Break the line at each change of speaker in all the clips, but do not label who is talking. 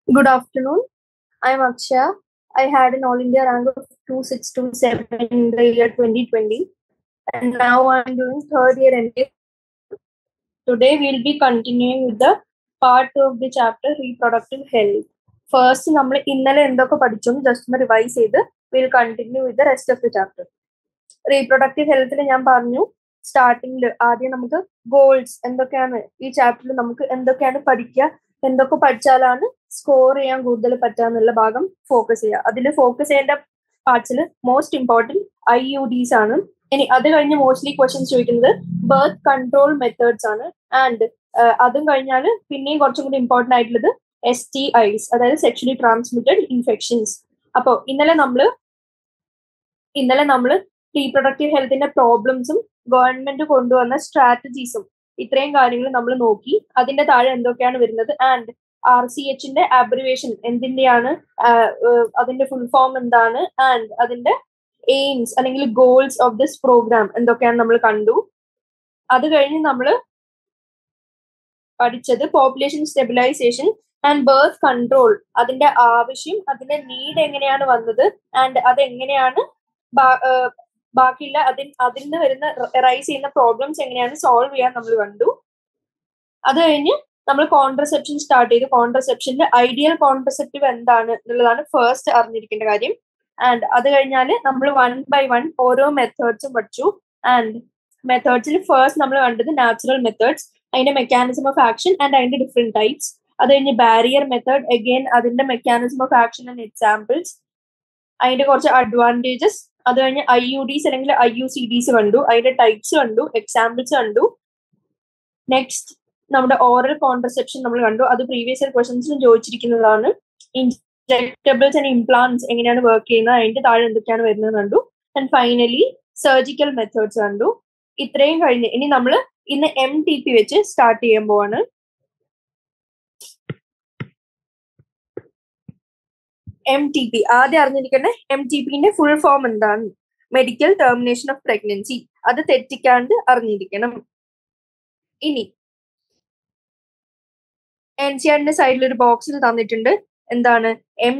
Good afternoon. I am Akshaya. I had an All India rank of 2627 in the year 2020, and now I am doing third year MBA. Today we'll be continuing with the part of the chapter reproductive health. First നമ്മൾ ഇന്നലെ എന്തൊക്കെ പഠിച്ചു just ഒന്ന് revise ചെയ്ത് will continue with the rest of the chapter reproductive ഹെൽത്തിൽ ഞാൻ പറഞ്ഞു സ്റ്റാർട്ടിങ്ങിൽ ആദ്യം നമുക്ക് ഗോൾസ് എന്തൊക്കെയാണ് ഈ ചാപ്റ്ററിൽ നമുക്ക് എന്തൊക്കെയാണ് പഠിക്കുക എന്തൊക്കെ പഠിച്ചാലാണ് സ്കോർ ചെയ്യാൻ കൂടുതൽ പറ്റുക എന്നുള്ള ഭാഗം ഫോക്കസ് ചെയ്യുക അതിൽ ഫോക്കസ് ചെയ്യേണ്ട പാർട്സിൽ most important I U Ds ആണ് ഇനി അത് കഴിഞ്ഞ് മോസ്റ്റ്ലി ക്വസ്റ്റ്യൻസ് ചോദിക്കുന്നത് ബർത്ത് കൺട്രോൾ മെത്തേഡ്സ് ആണ് ആൻഡ് അതും കഴിഞ്ഞാൽ പിന്നെയും കുറച്ചും കൂടി ഇമ്പോർട്ടൻ്റ് ആയിട്ടുള്ളത് എസ് ടി ഐസ് അതായത് സെക്ഷലി ട്രാൻസ്മിറ്റഡ് ഇൻഫെക്ഷൻസ് അപ്പോൾ ഇന്നലെ നമ്മൾ ഇന്നലെ നമ്മൾ റീപ്രൊഡക്റ്റീവ് ഹെൽത്തിന്റെ പ്രോബ്ലംസും ഗവൺമെന്റ് കൊണ്ടുവന്ന സ്ട്രാറ്റജീസും ഇത്രയും കാര്യങ്ങൾ നമ്മൾ നോക്കി അതിന്റെ താഴെ എന്തൊക്കെയാണ് വരുന്നത് ആൻഡ് ആർ സി എച്ചിന്റെ ആബ്രിവേഷൻ എന്തിന്റെയാണ് അതിന്റെ ഫുൾ ഫോം എന്താണ് ആൻഡ് അതിന്റെ എയിംസ് അല്ലെങ്കിൽ ഗോൾസ് ഓഫ് ദിസ് പ്രോഗ്രാം എന്തൊക്കെയാണ് നമ്മൾ കണ്ടു അത് കഴിഞ്ഞ് നമ്മൾ പഠിച്ചത് population stabilisation and birth control അതിന്റെ ആവശ്യം അതിന്റെ നീഡ് എങ്ങനെയാണ് വന്നത് ആൻഡ് അതെങ്ങനെയാണ് ബാക്കിയുള്ള അതിൽ അതിൽ നിന്ന് വരുന്ന റൈസ് ചെയ്യുന്ന പ്രോബ്ലംസ് എങ്ങനെയാണ് സോൾവ് ചെയ്യാൻ നമ്മൾ കണ്ടു അത് കഴിഞ്ഞ് നമ്മൾ കോൺട്രസെപ്ഷൻ സ്റ്റാർട്ട് ചെയ്തു കോൺട്രസെപ്ഷന്റെ ഐഡിയൽ കോൺട്രസെപ്റ്റീവ് എന്താണ് എന്നുള്ളതാണ് ഫസ്റ്റ് അറിഞ്ഞിരിക്കേണ്ട കാര്യം ആൻഡ് അത് കഴിഞ്ഞാൽ നമ്മൾ വൺ ബൈ വൺ ഓരോ മെത്തേഡ്സും പഠിച്ചു ആൻഡ് മെത്തേഡ്സിൽ ഫസ്റ്റ് നമ്മൾ കണ്ടത് നാച്ചുറൽ മെത്തേഡ്സ് അതിന്റെ മെക്കാനിസം ഓഫ് ആക്ഷൻ ആൻഡ് അതിന്റെ ഡിഫറെന്റ് ടൈപ്സ് അത് കഴിഞ്ഞ് ബാരിയർ മെത്തേഡ് അഗെയിൻ അതിന്റെ mechanism of action and examples അതിന്റെ കുറച്ച് അഡ്വാൻറ്റേജസ് അത് കഴിഞ്ഞ് ഐ യു ഡിസ് അല്ലെങ്കിൽ ഐ യു സി ഡിസ് കണ്ടു അതിന്റെ ടൈപ്സ് കണ്ടു എക്സാമ്പിൾസ് കണ്ടു നെക്സ്റ്റ് നമ്മുടെ ഓറൽ കോൺട്രസെപ്ഷൻ നമ്മൾ കണ്ടു അത് പ്രീവിയസ് ഇയർ ക്വസ്റ്റൻസിലും ചോദിച്ചിരിക്കുന്നതാണ് ഇൻജെക്ടബിൾസ് ആൻഡ് ഇംപ്ലാന്റ്സ് എങ്ങനെയാണ് വർക്ക് ചെയ്യുന്നത് അതിന്റെ താഴെ എന്തൊക്കെയാണ് വരുന്നത് കണ്ടു ആൻഡ് ഫൈനലി സർജിക്കൽ മെത്തേഡ്സ് കണ്ടു ഇത്രയും കഴിഞ്ഞ് ഇനി നമ്മൾ ഇന്ന് എം ടി പി വെച്ച് സ്റ്റാർട്ട് ചെയ്യാൻ പോവാണ് എം ടി പി ആദ്യം അറിഞ്ഞിരിക്കേണ്ട എം ടി പിന്റെ ഫുൾ ഫോം എന്താണ് മെഡിക്കൽ ടെർമിനേഷൻ ഓഫ് പ്രഗ്നൻസി അത് തെറ്റിക്കാണ്ട് അറിഞ്ഞിരിക്കണം ഇനി എൻ സി ആറിന്റെ സൈഡിൽ ഒരു ബോക്സിൽ തന്നിട്ടുണ്ട് എന്താണ് എം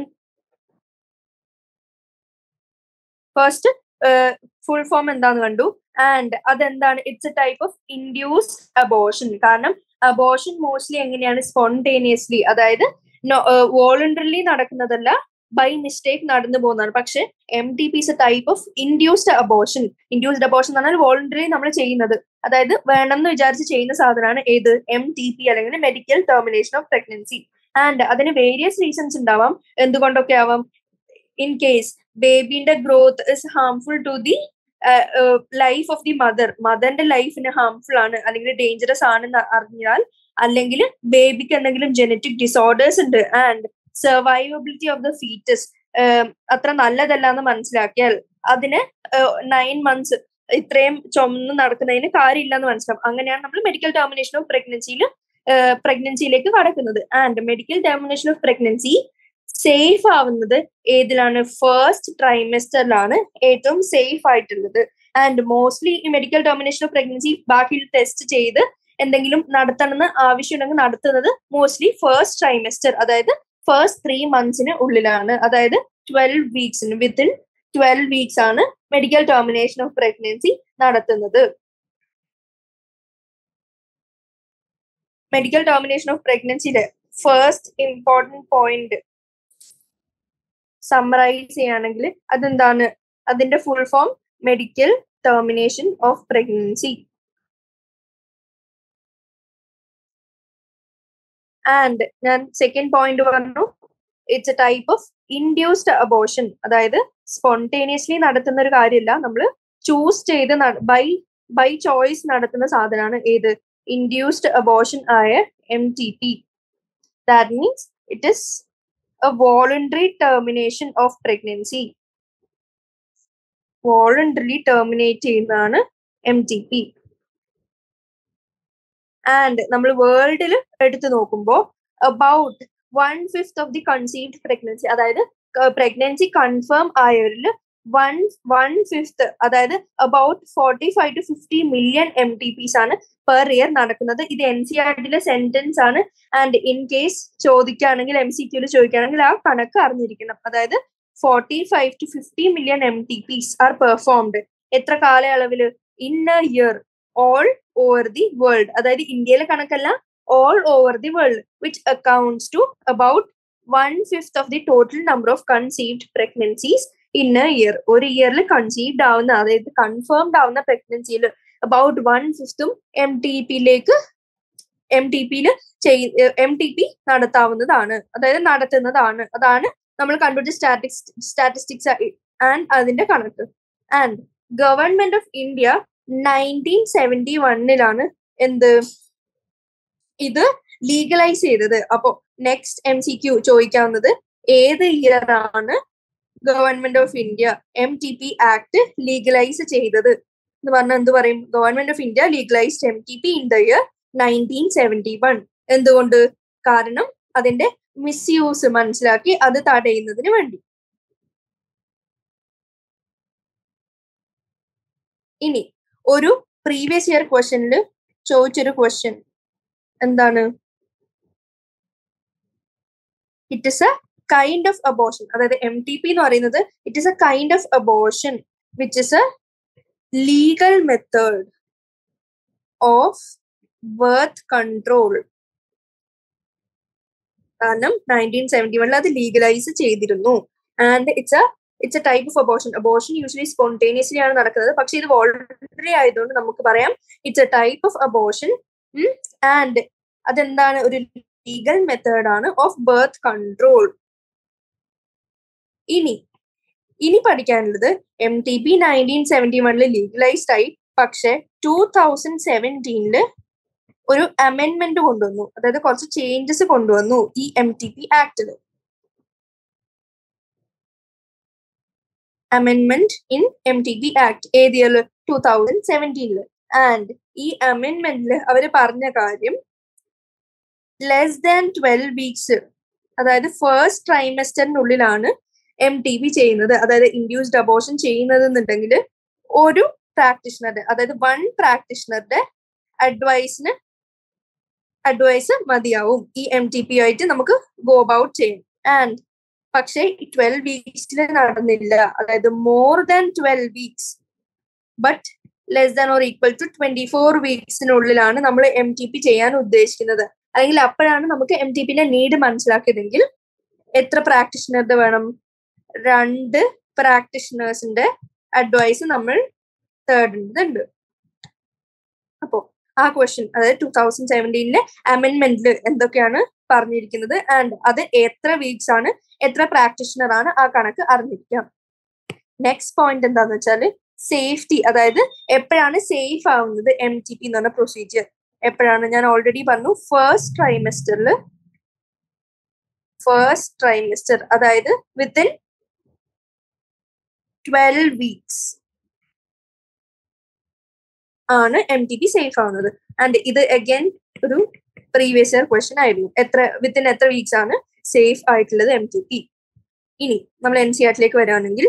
ഫസ്റ്റ് ഫുൾ ഫോം എന്താന്ന് കണ്ടു ആൻഡ് അതെന്താണ് it's a type of induced abortion കാരണം അബോഷൻ മോസ്റ്റ്ലി എങ്ങനെയാണ് സ്പോണ്ടേനിയസ്ലി അതായത് വോളണ്ടറിലി നടക്കുന്നതല്ല ബൈ മിസ്റ്റേക്ക് നടന്നു പോകുന്നതാണ് പക്ഷെ M T P is a type of induced abortion induced abortion എന്ന് പറഞ്ഞാൽ വോളണ്ടറി നമ്മൾ ചെയ്യുന്നത് അതായത് വേണമെന്ന് വിചാരിച്ച് ചെയ്യുന്ന സാധനമാണ് ഏത് എം ടി പി അല്ലെങ്കിൽ medical termination of pregnancy and അതിന് വേരിയസ് റീസൺസ് ഉണ്ടാവാം എന്തുകൊണ്ടൊക്കെ ആവാം ഇൻ കേസ് ബേബിന്റെ growth is harmful to the life of the mother മദറിന്റെ ലൈഫിന് ഹാർംഫുൾ ആണ് അല്ലെങ്കിൽ ഡേഞ്ചറസ് ആണെന്ന് അറിഞ്ഞാൽ അല്ലെങ്കിൽ ബേബിക്ക് എന്തെങ്കിലും ജനറ്റിക് ഡിസോർഡേഴ്സ് ഉണ്ട് and survivability of the foetus അത്ര നല്ലതല്ല എന്ന് മനസ്സിലാക്കിയാൽ അതിന് നയൻ മന്ത്സ് ഇത്രയും ചുമന്ന് നടക്കുന്നതിന് കാര്യമില്ല എന്ന് മനസ്സിലാവും അങ്ങനെയാണ് നമ്മൾ മെഡിക്കൽ ടെർമിനേഷൻ ഓഫ് പ്രഗ്നൻസിയിൽ പ്രഗ്നൻസിയിലേക്ക് കടക്കുന്നത് and medical termination of pregnancy safe ആവുന്നത് ഏതിലാണ് ഫസ്റ്റ് ട്രൈമെസ്റ്ററിലാണ് ഏറ്റവും സേഫ് ആയിട്ടുള്ളത് ആൻഡ് മോസ്റ്റ്ലി ഈ മെഡിക്കൽ ടെർമിനേഷൻ ഓഫ് പ്രഗ്നൻസി ബാക്കി ടെസ്റ്റ് ചെയ്ത് എന്തെങ്കിലും നടത്തണമെന്ന് ആവശ്യമുണ്ടെങ്കിൽ നടത്തുന്നത് മോസ്റ്റ്ലി ഫസ്റ്റ് ട്രൈമെസ്റ്റർ അതായത് ഫസ്റ്റ് ത്രീ മന്ത്സിന് ഉള്ളിലാണ് അതായത് ട്വൽവ് വീക്സിന് വിത്തിൻ ട്വൽവ് വീക്സ് ആണ് മെഡിക്കൽ ടെർമിനേഷൻ ഓഫ് പ്രഗ്നൻസി നടത്തുന്നത് മെഡിക്കൽ ടെർമിനേഷൻ ഓഫ് പ്രഗ്നൻസിയിലെ ഫസ്റ്റ് ഇമ്പോർട്ടൻറ്റ് പോയിന്റ് സമ്മറൈസ് ചെയ്യുകയാണെങ്കിൽ അതെന്താണ് അതിന്റെ full form medical termination of pregnancy and ഞാൻ സെക്കൻഡ് പോയിന്റ് പറഞ്ഞു it's a type of induced abortion അതായത് സ്പോണ്ടേനിയസ്ലി നടത്തുന്ന ഒരു കാര്യമില്ല നമ്മൾ ചൂസ് ചെയ്ത് ബൈ ബൈ ചോയ്സ് നടത്തുന്ന സാധനമാണ് ഏത് ഇൻഡ്യൂസ്ഡ് അബോഷൻ ആയ M T P that means it is a voluntary termination of pregnancy voluntarily terminate ചെയ്യുന്നതാണ് എം ടി പി ആൻഡ് നമ്മൾ വേൾഡിൽ എടുത്തു നോക്കുമ്പോൾ about one fifth of the conceived pregnancy അതായത് പ്രഗ്നൻസി കൺഫേം ആയവരിൽ വൺ വൺ ഫിഫ്ത്ത് അതായത് about forty five to fifty million M T Ps ആണ് per year നടക്കുന്നത് ഇത് എൻ സി ആർ ടിയിലെ സെന്റൻസ് ആണ് ആൻഡ് ഇൻ കേസ് ചോദിക്കുകയാണെങ്കിൽ എം സി ക്യൂല് ചോദിക്കുകയാണെങ്കിൽ ആ കണക്ക് അറിഞ്ഞിരിക്കണം അതായത് forty five to fifty million M T Ps are performed എത്ര കാലയളവില് in a year all over the world അതായത് ഇന്ത്യയിലെ കണക്കല്ല all over the world which accounts to about one fifth of the total number of conceived pregnancies in a year ഒരു ഇയറിൽ conceived ആവുന്ന അതായത് confirmed ആവുന്ന പ്രഗ്നൻസിയിൽ അബൌട്ട് വൺ ഫിഫ്തും എം ടി പിയിലേക്ക് എം ടി പിയിൽ എം ടി പി നടത്താവുന്നതാണ് അതായത് നടത്തുന്നതാണ് അതാണ് നമ്മൾ കണ്ടുപിടിച്ച സ്റ്റാറ്റിക്സ് സ്റ്റാറ്റിസ്റ്റിക്സ് ആൻഡ് അതിന്റെ കണക്ക് and government of India nineteen seventy വണ്ണിലാണ് എന്ത് ഇത് ലീഗലൈസ് ചെയ്തത് അപ്പോ നെക്സ്റ്റ് എം സി ക്യു ചോദിക്കാവുന്നത് ഏത് ഇയർ ആണ് government of India M T P act legalise ചെയ്തത് എന്ന് പറഞ്ഞാൽ എന്ത് പറയും government of India legalised M T P in the year nineteen seventy one എന്തുകൊണ്ട് കാരണം അതിന്റെ മിസ്യൂസ് മനസ്സിലാക്കി അത് തടയുന്നതിന് വേണ്ടി ഇനി ഒരു പ്രീവിയസ് ഇയർ ക്വസ്റ്റനിൽ ചോദിച്ചൊരു ക്വസ്റ്റ്യൻ എന്താണ് it is a kind of abortion അതായത് എം ടി പി എന്ന് പറയുന്നത് it is a kind of abortion which is a legal method of birth control കാരണം നയൻറ്റീൻ സെവൻറ്റി വണ്ണിൽ അത് ലീഗലൈസ് ചെയ്തിരുന്നു and it's a it's a type of abortion abortion usually spontaneously ആണ് നടക്കുന്നത് പക്ഷെ ഇത് വോളണ്ടറി ആയതുകൊണ്ട് നമുക്ക് പറയാം it's a type of abortion and അതെന്താണ് ഒരു ലീഗൽ മെത്തേഡ് ആണ് ഓഫ് ബർത്ത് കൺട്രോൾ ഇനി ഇനി പഠിക്കാനുള്ളത് M T P nineteen seventy വണ്ണിൽ ലീഗലൈസ്ഡ് ആയി പക്ഷെ ടൂ തൗസൻഡ് സെവൻറ്റീനില് ഒരു അമെൻമെന്റ് കൊണ്ടുവന്നു അതായത് കുറച്ച് ചേഞ്ചസ് കൊണ്ടുവന്നു ഈ എം ടി പി ആക്ടില് അമെൻമെന്റ് in M T P act ഏത് ഇയറിൽ ടൂ തൗസൻഡ് സെവൻറ്റീനില് ആൻഡ് ഈ അമെൻമെന്റിൽ അവര് പറഞ്ഞ കാര്യം ലെസ് ദാൻ ട്വൽവ് വീക്സ് അതായത് ഫസ്റ്റ് ട്രൈമസ്റ്ററിനുള്ളിലാണ് എം ടി പി ചെയ്യുന്നത് അതായത് ഇൻഡ്യൂസ്ഡ് അബോഷൻ ചെയ്യുന്നത് എന്നുണ്ടെങ്കിൽ ഒരു പ്രാക്ടീഷണറുടെ അതായത് വൺ പ്രാക്ടീഷണറുടെ അഡ്വൈസിന് അഡ്വൈസ് മതിയാവും ഈ എം ടി പി ആയിട്ട് നമുക്ക് ഗോ അബൌട്ട് ചെയ്യും ആൻഡ് പക്ഷേ ഈ ട്വൽവ് വീക്സിൽ നടന്നില്ല അതായത് more than twelve weeks but less than or equal to twenty four വീക്സിനുള്ളിലാണ് നമ്മൾ എം ടി പി ചെയ്യാൻ ഉദ്ദേശിക്കുന്നത് അല്ലെങ്കിൽ അപ്പോഴാണ് നമുക്ക് എം ടി പിന്റെ നീഡ് മനസ്സിലാക്കിയതെങ്കിൽ എത്ര പ്രാക്ടീഷണറുടെ വേണം രണ്ട് പ്രാക്ടീഷണേഴ്സിന്റെ അഡ്വൈസ് നമ്മൾ തേടേണ്ടതുണ്ട് അപ്പോ ആ ക്വസ്റ്റ്യൻ അതായത് ടൂ തൗസൻഡ് സെവൻറ്റീനിലെ അമെൻമെന്റിൽ എന്തൊക്കെയാണ് പറഞ്ഞിരിക്കുന്നത് ആൻഡ് അത് എത്ര വീക്സ് ആണ് എത്ര പ്രാക്ടീഷണർ ആണ് ആ കണക്ക് അറിഞ്ഞിരിക്കാം നെക്സ്റ്റ് പോയിന്റ് എന്താന്ന് വെച്ചാല് സേഫ്റ്റി അതായത് എപ്പോഴാണ് സേഫ് ആവുന്നത് എം ടി പി എന്ന് പറഞ്ഞ പ്രൊസീജിയർ എപ്പോഴാണ് ഞാൻ ഓൾറെഡി പറഞ്ഞു ഫസ്റ്റ് ട്രൈമെസ്റ്ററിൽ ഫസ്റ്റ് ട്രൈമെസ്റ്റർ അതായത് വിത്തിൻ ട്വൽവ് വീക്സ് ആണ് എം ടി പി സേഫ് ആവുന്നത് ആൻഡ് ഇത് അഗൈൻ ഒരു പ്രീവിയസ് ഇയർ ക്വസ്റ്റ്യൻ ആയിരുന്നു എത്ര വിത്തിൻ എത്ര വീക്സ് ആണ് സേഫ് ആയിട്ടുള്ളത് എം ടി പി ഇനി നമ്മൾ എൻ സി ആർട്ടിലേക്ക് വരികയാണെങ്കിൽ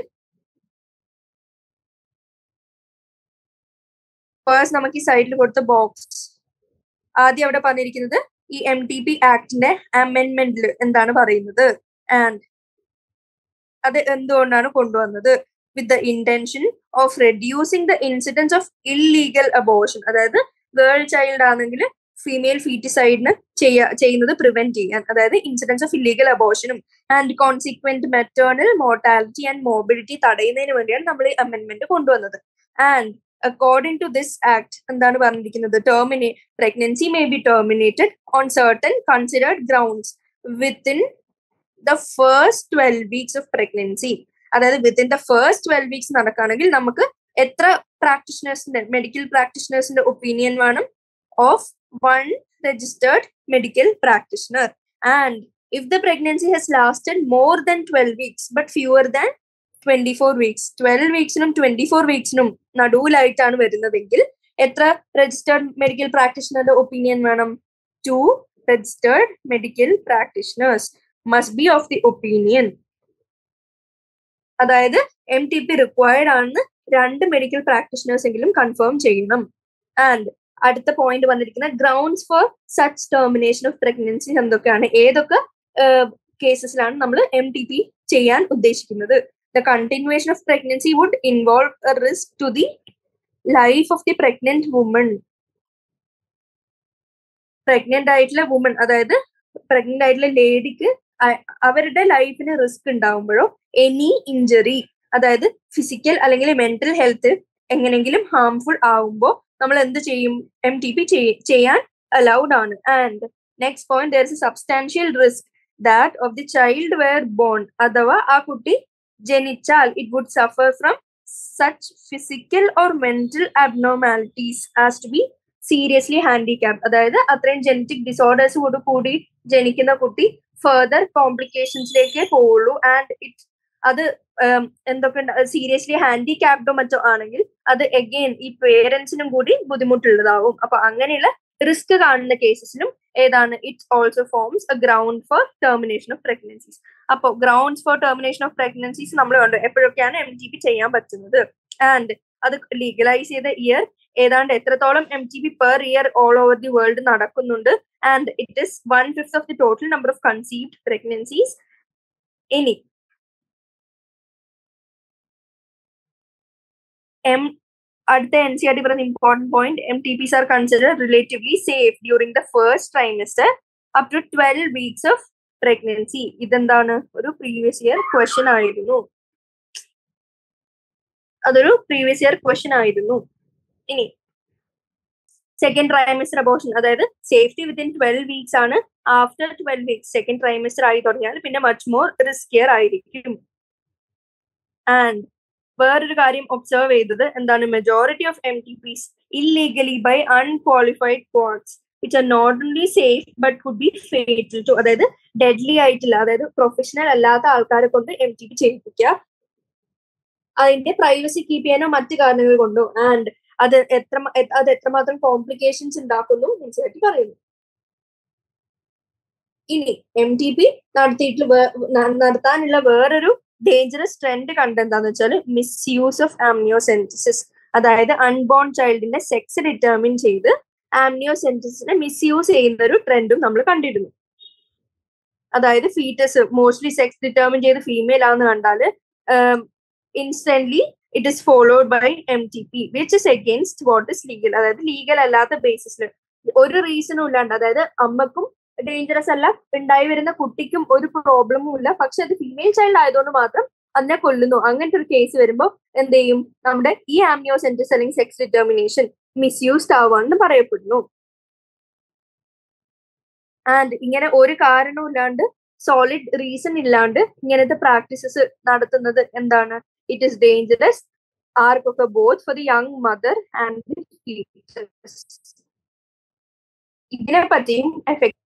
ഫേഴ്സ്റ്റ് നമുക്ക് ഈ സൈഡിൽ കൊടുത്ത ബോക്സ് ആദ്യം അവിടെ പറഞ്ഞിരിക്കുന്നത് ഈ എം ടി പി ആക്ടിന്റെ അമെൻമെന്റിൽ എന്താണ് പറയുന്നത് ആൻഡ് അത് എന്തുകൊണ്ടാണ് കൊണ്ടുവന്നത് with the intention of reducing the incidence of illegal abortion അതായത് ഗേൾ ചൈൽഡ് ആണെങ്കിൽ ഫീമെയിൽ ഫീറ്റിസൈഡിന് ചെയ്യ ചെയ്യുന്നത് പ്രിവെന്റ് ചെയ്യാൻ അതായത് ഇൻസിഡൻസ് ഓഫ് ഇല്ലീഗൽ അബോഷനും and consequent maternal mortality and mobility തടയുന്നതിന് വേണ്ടിയാണ് നമ്മൾ ഈ അമെന്റ്മെന്റ് കൊണ്ടുവന്നത് and according to this act എന്താണ് പറഞ്ഞിരിക്കുന്നത് termina pregnancy may be terminated on certain considered grounds within the first twelve weeks of pregnancy അതായത് within the first twelve weeks നടക്കുകയാണെങ്കിൽ നമുക്ക് എത്ര പ്രാക്ടീഷണേഴ്സിന്റെ മെഡിക്കൽ പ്രാക്ടീഷണേഴ്സിന്റെ ഒപ്പീനിയൻ വേണം of one registered medical practitioner and if the pregnancy has lasted more than twelve weeks but fewer than twenty four weeks twelve വീക്സിനും twenty four വീക്സിനും നടുവിലായിട്ടാണ് വരുന്നതെങ്കിൽ എത്ര രജിസ്റ്റേർഡ് മെഡിക്കൽ പ്രാക്ടീഷണറുടെ ഒപ്പീനിയൻ വേണം two registered medical practitioners must be of the opinion അതായത് M T P required ആണെന്ന് രണ്ട് മെഡിക്കൽ പ്രാക്ടീഷണേഴ്സ് എങ്കിലും കൺഫേം ചെയ്യണം ആൻഡ് അടുത്ത പോയിന്റ് വന്നിരിക്കുന്ന grounds for such termination of pregnancy എന്തൊക്കെയാണ് ഏതൊക്കെ കേസസിലാണ് നമ്മൾ എം ടി പി ചെയ്യാൻ ഉദ്ദേശിക്കുന്നത് the continuation of pregnancy would involve a risk to the life of the pregnant woman pregnant ആയിട്ടുള്ള വുമൺ അതായത് പ്രഗ്നന്റ് ആയിട്ടുള്ള ലേഡിക്ക് അവരുടെ ലൈഫിന് റിസ്ക് ഉണ്ടാവുമ്പോഴോ എനി ഇഞ്ചറി അതായത് ഫിസിക്കൽ അല്ലെങ്കിൽ മെന്റൽ ഹെൽത്ത് എങ്ങനെങ്കിലും ഹാംഫുൾ ആവുമ്പോൾ നമ്മൾ എന്ത് ചെയ്യും എം ടി പി ചെയ്യാൻ അലൗഡ് ആണ് and next point there is a substantial risk that of the child were born അഥവാ ആ കുട്ടി ജനിച്ചാൽ it would suffer from such physical or mental abnormalities as to be seriously handicap അതായത് അത്രയും genetic disorders കൂടി ജനിക്കുന്ന കുട്ടി ഫെർദർ കോംപ്ലിക്കേഷൻസിലേക്ക് പോവുള്ളൂ ആൻഡ് ഇറ്റ് അത് എന്തൊക്കെ സീരിയസ്ലി ഹാൻഡിക്യാപ്ഡോ മറ്റോ ആണെങ്കിൽ അത് എഗെയിൻ ഈ പേരൻസിനും കൂടി ബുദ്ധിമുട്ടുള്ളതാവും അപ്പൊ അങ്ങനെയുള്ള റിസ്ക് കാണുന്ന കേസസിലും ഏതാണ് it's also forms a ground for termination of pregnancies അപ്പോൾ grounds for termination of pregnancies നമ്മൾ കണ്ടു എപ്പോഴൊക്കെയാണ് എം ടി പി ചെയ്യാൻ പറ്റുന്നത് ആൻഡ് അത് ലീഗലൈസ് ചെയ്ത ഇയർ ഏതാണ്ട് എത്രത്തോളം M T P per year all over the world നടക്കുന്നുണ്ട് and it is one fifth of the total number of conceived pregnancies ഇനി എം അടുത്ത എൻ സി ആർ ടി പറയുന്ന important point M T Ps are consider relatively safe during the first trimester up to twelve weeks of pregnancy ഇതെന്താണ് ഒരു previous year question ആയിരുന്നു അതൊരു previous year question ആയിരുന്നു ഇനി second trimester abortion അതായത് safety within twelve weeks ആണ് after twelve weeks second trimester ആയി തുടങ്ങിയാൽ പിന്നെ മച്ച് മോർ റിസ്കിയർ ആയിരിക്കും ആൻഡ് വേറൊരു കാര്യം ഒബ്സർവ് ചെയ്തത് എന്താണ് majority of M T Ps illegally by unqualified courts which are not only safe but could be fatal to അതായത് ഡെഡ്ലി ആയിട്ടില്ല അതായത് പ്രൊഫഷണൽ അല്ലാത്ത ആൾക്കാരെ കൊണ്ട് എം ടി പി ചെയ്യിപ്പിക്കുക അതിന്റെ പ്രൈവസി കീപ്പ് ചെയ്യാനോ മറ്റു കാരണങ്ങൾ കൊണ്ടോ ആൻഡ് അത് എത്ര അത് എത്രമാത്രം കോംപ്ലിക്കേഷൻസ് ഉണ്ടാക്കുന്നു മനസ്സിലാക്കി പറയുന്നു ഇനി എം ടി പി നടത്തിയിട്ടുള്ള നടത്താനുള്ള വേറൊരു ഡേഞ്ചറസ് ട്രെൻഡ് കണ്ടെന്താന്ന് വെച്ചാൽ മിസ്യൂസ് ഓഫ് ആംനിയോസെൻസിസ് അതായത് അൺബോൺ ചൈൽഡിന്റെ സെക്സ് ഡിറ്റർമിൻ ചെയ്ത് ആംനിയോസെൻസിസിനെ മിസ്യൂസ് ചെയ്യുന്ന ഒരു ട്രെൻഡും നമ്മൾ കണ്ടിരുന്നു അതായത് ഫീറ്റസ് മോസ്റ്റ്ലി സെക്സ് ഡിറ്റർമിൻ ചെയ്ത് ഫീമെയിൽ ആണെന്ന് കണ്ടാല് instantly it is followed by M T P which is against what is legal അതായത് ലീഗൽ അല്ലാത്ത ബേസിസിൽ ഒരു റീസണും ഇല്ലാണ്ട് അതായത് അമ്മക്കും ഡേഞ്ചറസ് അല്ല ഉണ്ടായി വരുന്ന കുട്ടിക്കും ഒരു പ്രോബ്ലമും ഇല്ല പക്ഷെ അത് ഫീമെയിൽ ചൈൽഡ് ആയതുകൊണ്ട് മാത്രം അതിനെ കൊല്ലുന്നു അങ്ങനത്തെ ഒരു കേസ് വരുമ്പോൾ എന്ത് ചെയ്യും നമ്മുടെ ഈ ആംനിയോസെന്റസ് അല്ലെങ്കിൽ സെക്സ് ഡിറ്റർമിനേഷൻ മിസ്യൂസ്ഡ് ആവാന്ന് പറയപ്പെടുന്നു ആൻഡ് ഇങ്ങനെ ഒരു കാരണവും ഇല്ലാണ്ട് സോളിഡ് റീസൺ ഇല്ലാണ്ട് ഇങ്ങനത്തെ പ്രാക്ടീസസ് നടത്തുന്നത് എന്താണ് ഇറ്റ് ഇസ് ഡേഞ്ചറസ് ആർക്കൊക്കെ both for the young mother and ഇതിനെ പറ്റിയും എഫക്ട്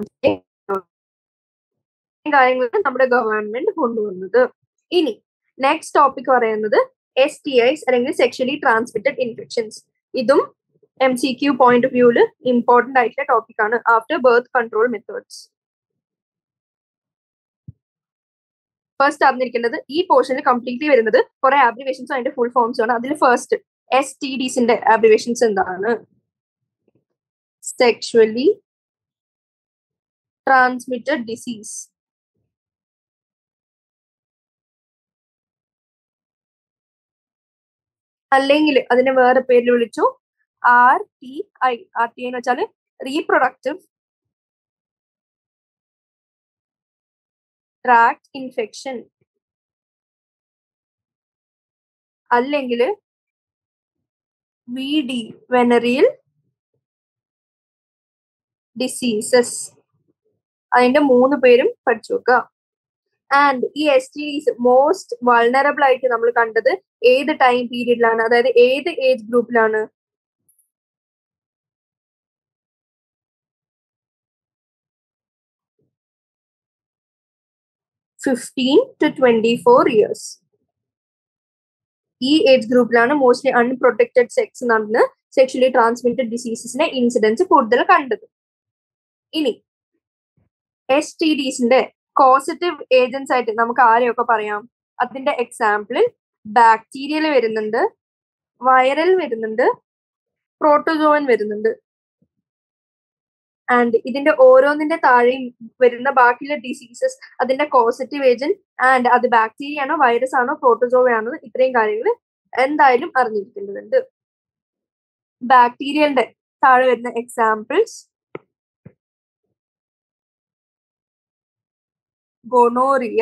കാര്യങ്ങൾ നമ്മുടെ ഗവൺമെന്റ് കൊണ്ടുവന്നത് ഇനി നെക്സ്റ്റ് ടോപ്പിക് പറയുന്നത് എസ് ടി ഐസ് അല്ലെങ്കിൽ സെക്ഷലി ട്രാൻസ്മിറ്റഡ് ഇൻഫെക്ഷൻസ് ഇതും M C Q point of വ്യൂല് ഇമ്പോർട്ടന്റ് ആയിട്ടുള്ള ടോപ്പിക് ആണ് after birth control methods first അറിഞ്ഞിരിക്കേണ്ടത് ഈ പോർഷനിൽ കംപ്ലീറ്റ്ലി വരുന്നത് കുറെ ആബ്രിവേഷൻസും അതിന്റെ ഫുൾ ഫോംസും ആണ് അതിൽ ഫസ്റ്റ് എസ് ടി ഡിസിന്റെ ആബ്രിവേഷൻസ് എന്താണ് സെക്ഷുവലി ട്രാൻസ്മിറ്റഡ് ഡിസീസ് അല്ലെങ്കിൽ അതിനെ വേറെ പേരിൽ വിളിച്ചു R T I R T I എന്ന് വെച്ചാൽ റീപ്രൊഡക്റ്റീവ് ട്രാക്ട് ഇൻഫെക്ഷൻ അല്ലെങ്കിൽ വി ഡി വെനറിയൽ ഡിസീസസ് അതിന്റെ മൂന്ന് പേരും പഠിച്ചു വെക്കുക ആൻഡ് ഈ S T Ds most vulnerable ആയിട്ട് നമ്മൾ കണ്ടത് ഏത് ടൈം പീരീഡിലാണ് അതായത് ഏത് ഏജ് ഗ്രൂപ്പിലാണ് fifteen to twenty four years ഈ ഏജ് ഗ്രൂപ്പിലാണ് മോസ്റ്റ്ലി അൺപ്രൊട്ടക്റ്റഡ് സെക്സ് നടന്ന് സെക്ഷലി ട്രാൻസ്മിറ്റഡ് ഡിസീസസിന്റെ ഇൻസിഡൻസ് കൂടുതൽ കണ്ടത് ഇനി എസ് ടി ഡിസിന്റെ കോസറ്റീവ് ഏജൻസ് ആയിട്ട് നമുക്ക് ആരെയൊക്കെ പറയാം അതിന്റെ എക്സാമ്പിളിൽ ബാക്ടീരിയൽ വരുന്നുണ്ട് വൈറൽ വരുന്നുണ്ട് പ്രോട്ടോസോവൻ വരുന്നുണ്ട് ആൻഡ് ഇതിന്റെ ഓരോന്നിന്റെ താഴെയും വരുന്ന ബാക്കിയുള്ള ഡിസീസസ് അതിന്റെ കോസറ്റീവ് ഏജന്റ് ആൻഡ് അത് ബാക്ടീരിയ ആണോ വൈറസ് ആണോ പ്രോട്ടോസോവ ആണോ ഇത്രയും കാര്യങ്ങൾ എന്തായാലും അറിഞ്ഞിരിക്കേണ്ടതുണ്ട് ബാക്ടീരിയലിന്റെ താഴെ വരുന്ന എക്സാമ്പിൾസ് ഗൊണോറിയ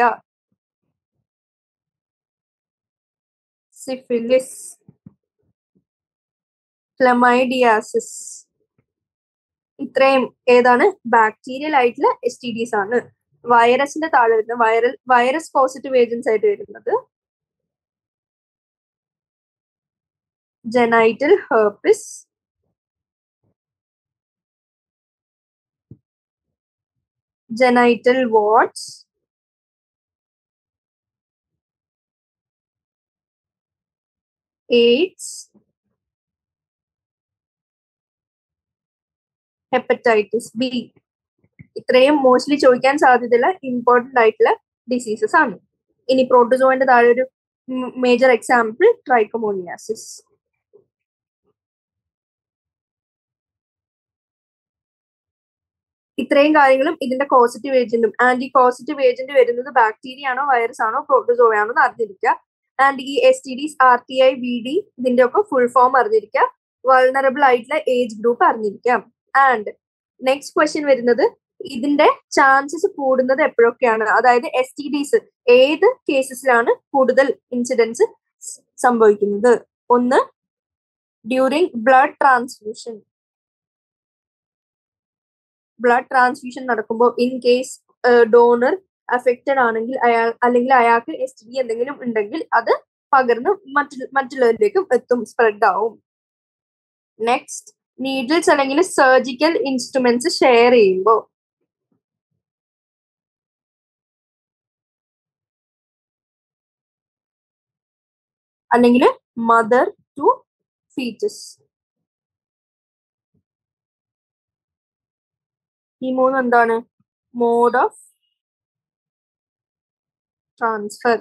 സിഫിലിസ് ക്ലമൈഡിയാസിസ് ഇത്രയും ഏതാണ് ബാക്ടീരിയൽ ആയിട്ടുള്ള എസ് ടി ഡിസ് ആണ് വൈറസിന്റെ താഴെ വരുന്ന വൈറൽ വൈറസ് പോസിറ്റീവ് ഏജൻസ് ആയിട്ട് വരുന്നത് genital herpes genital warts, AIDS, hepatitis B ഇത്രയും മോസ്റ്റ്ലി ചോദിക്കാൻ സാധ്യതയുള്ള ഇമ്പോർട്ടന്റ് ആയിട്ടുള്ള ഡിസീസസ് ആണ് ഇനി പ്രോട്ടോസോന്റെ താഴെ ഒരു മേജർ എക്സാമ്പിൾ ട്രൈക്കോമോണിയാസിസ് ഇത്രയും കാര്യങ്ങളും ഇതിന്റെ പോസിറ്റീവ് ഏജന്റും ആൻഡ് ഈ പോസിറ്റീവ് ഏജന്റ് വരുന്നത് ബാക്ടീരിയ ആണോ വൈറസ് ആണോ പ്രോട്ടോസോവ ആണോ എന്ന് അറിഞ്ഞിരിക്കുക ആൻഡ് ഈ S T Ds R T I V D ഇതിന്റെ ഒക്കെ ഫുൾ ഫോം അറിഞ്ഞിരിക്കുക വൾണറബിൾ ആയിട്ടുള്ള ഏജ് ഗ്രൂപ്പ് അറിഞ്ഞിരിക്കാം ആൻഡ് നെക്സ്റ്റ് ക്വസ്റ്റ്യൻ വരുന്നത് ഇതിന്റെ ചാൻസസ് കൂടുന്നത് എപ്പോഴൊക്കെയാണ് അതായത് എസ് ടി ഡിസ് ഏത് കേസസിലാണ് കൂടുതൽ ഇൻസിഡൻസ് സംഭവിക്കുന്നത് ഒന്ന് during blood transfusion blood transfusion നടക്കുമ്പോൾ ഇൻ കേസ് ഡോണർ അഫക്റ്റഡ് ആണെങ്കിൽ അയാൾ അല്ലെങ്കിൽ അയാൾക്ക് എസ് ടി ഡി എന്തെങ്കിലും ഉണ്ടെങ്കിൽ അത് പകർന്ന് മറ്റു മറ്റുള്ളവരിലേക്കും എത്തും സ്പ്രെഡ് ആവും നെക്സ്റ്റ് നീഡിൽസ് അല്ലെങ്കിൽ സർജിക്കൽ ഇൻസ്ട്രുമെന്റ്സ് ഷെയർ ചെയ്യുമ്പോൾ അല്ലെങ്കിൽ മദർ ടു ഫീറ്റസ് ഈ മൂന്ന് എന്താണ് മോഡ് ഓഫ് ട്രാൻസ്ഫർ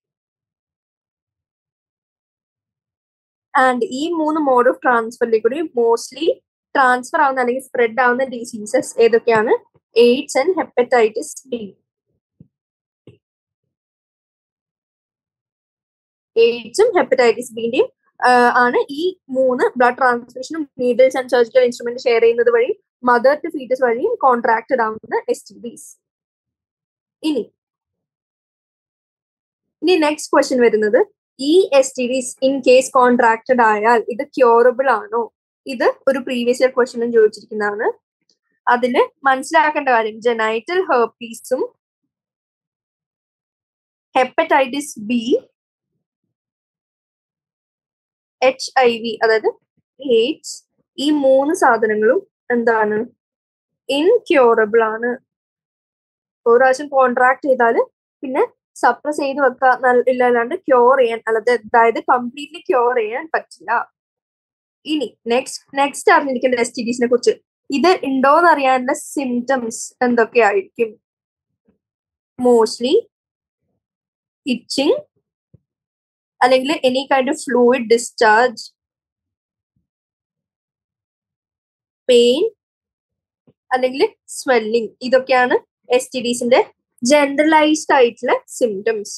ആൻഡ് ഈ മൂന്ന് മോഡ് ഓഫ് ട്രാൻസ്ഫറിലേക്ക് കൂടി മോസ്റ്റ്ലി ട്രാൻസ്ഫർ ആവുന്ന അല്ലെങ്കിൽ സ്പ്രെഡ് ആവുന്ന ഡിസീസസ് ഏതൊക്കെയാണ് എയ്ഡ്സ് ആൻഡ് ഹെപ്പറ്റൈറ്റിസ് ബി എയ്ഡ്സും ഹെപ്പറ്റൈറ്റിസ് ബിന്റെയും ആണ് ഈ മൂന്ന് ബ്ലഡ് ട്രാൻസ്ഫ്യൂഷനും needles and surgical instrument share ചെയ്യുന്നത് വഴി മദർ ടു ഫീറ്റസ് വഴിയും കോൺട്രാക്റ്റഡ് ആവുന്ന എസ് ടി ഡിസ് ഇനി ഇനി നെക്സ്റ്റ് ക്വസ്റ്റ്യൻ വരുന്നത് ഈ S T Ds in case contracted ആയാൽ ഇത് ക്യൂറബിൾ ആണോ ഇത് ഒരു പ്രീവിയസ് ഇയർ ക്വസ്റ്റ്യനും ചോദിച്ചിരിക്കുന്നതാണ് അതില് മനസ്സിലാക്കേണ്ട കാര്യം ജനൈറ്റൽ ഹെർപ്പീസും hepatitis B H I V അതായത് എയ്ഡ്സ് ഈ മൂന്ന് സാധനങ്ങളും എന്താണ് ഇൻക്യൂറബിൾ ആണ് ഒരു പ്രാവശ്യം കോൺട്രാക്ട് ചെയ്താൽ പിന്നെ സപ്രസ് ചെയ്ത് വെക്കാൻ ഇല്ലാണ്ട് ക്യൂർ ചെയ്യാൻ അല്ലാതെ അതായത് കംപ്ലീറ്റ്ലി ക്യൂർ ചെയ്യാൻ പറ്റില്ല ഇനി നെക്സ്റ്റ് നെക്സ്റ്റ് അറിഞ്ഞിരിക്കേണ്ട എസ് ടി ഡിസിനെ കുറിച്ച് ഇത് ഉണ്ടോന്ന് അറിയാനുള്ള സിംറ്റംസ് എന്തൊക്കെയായിരിക്കും മോസ്റ്റ്ലി ഇച്ചിങ് അല്ലെങ്കിൽ any kind of fluid discharge pain അല്ലെങ്കിൽ സ്വെല്ലിംഗ് ഇതൊക്കെയാണ് എസ് ടി ഡിസിന്റെ ജനറലൈസ്ഡ് ആയിട്ടുള്ള സിംറ്റംസ്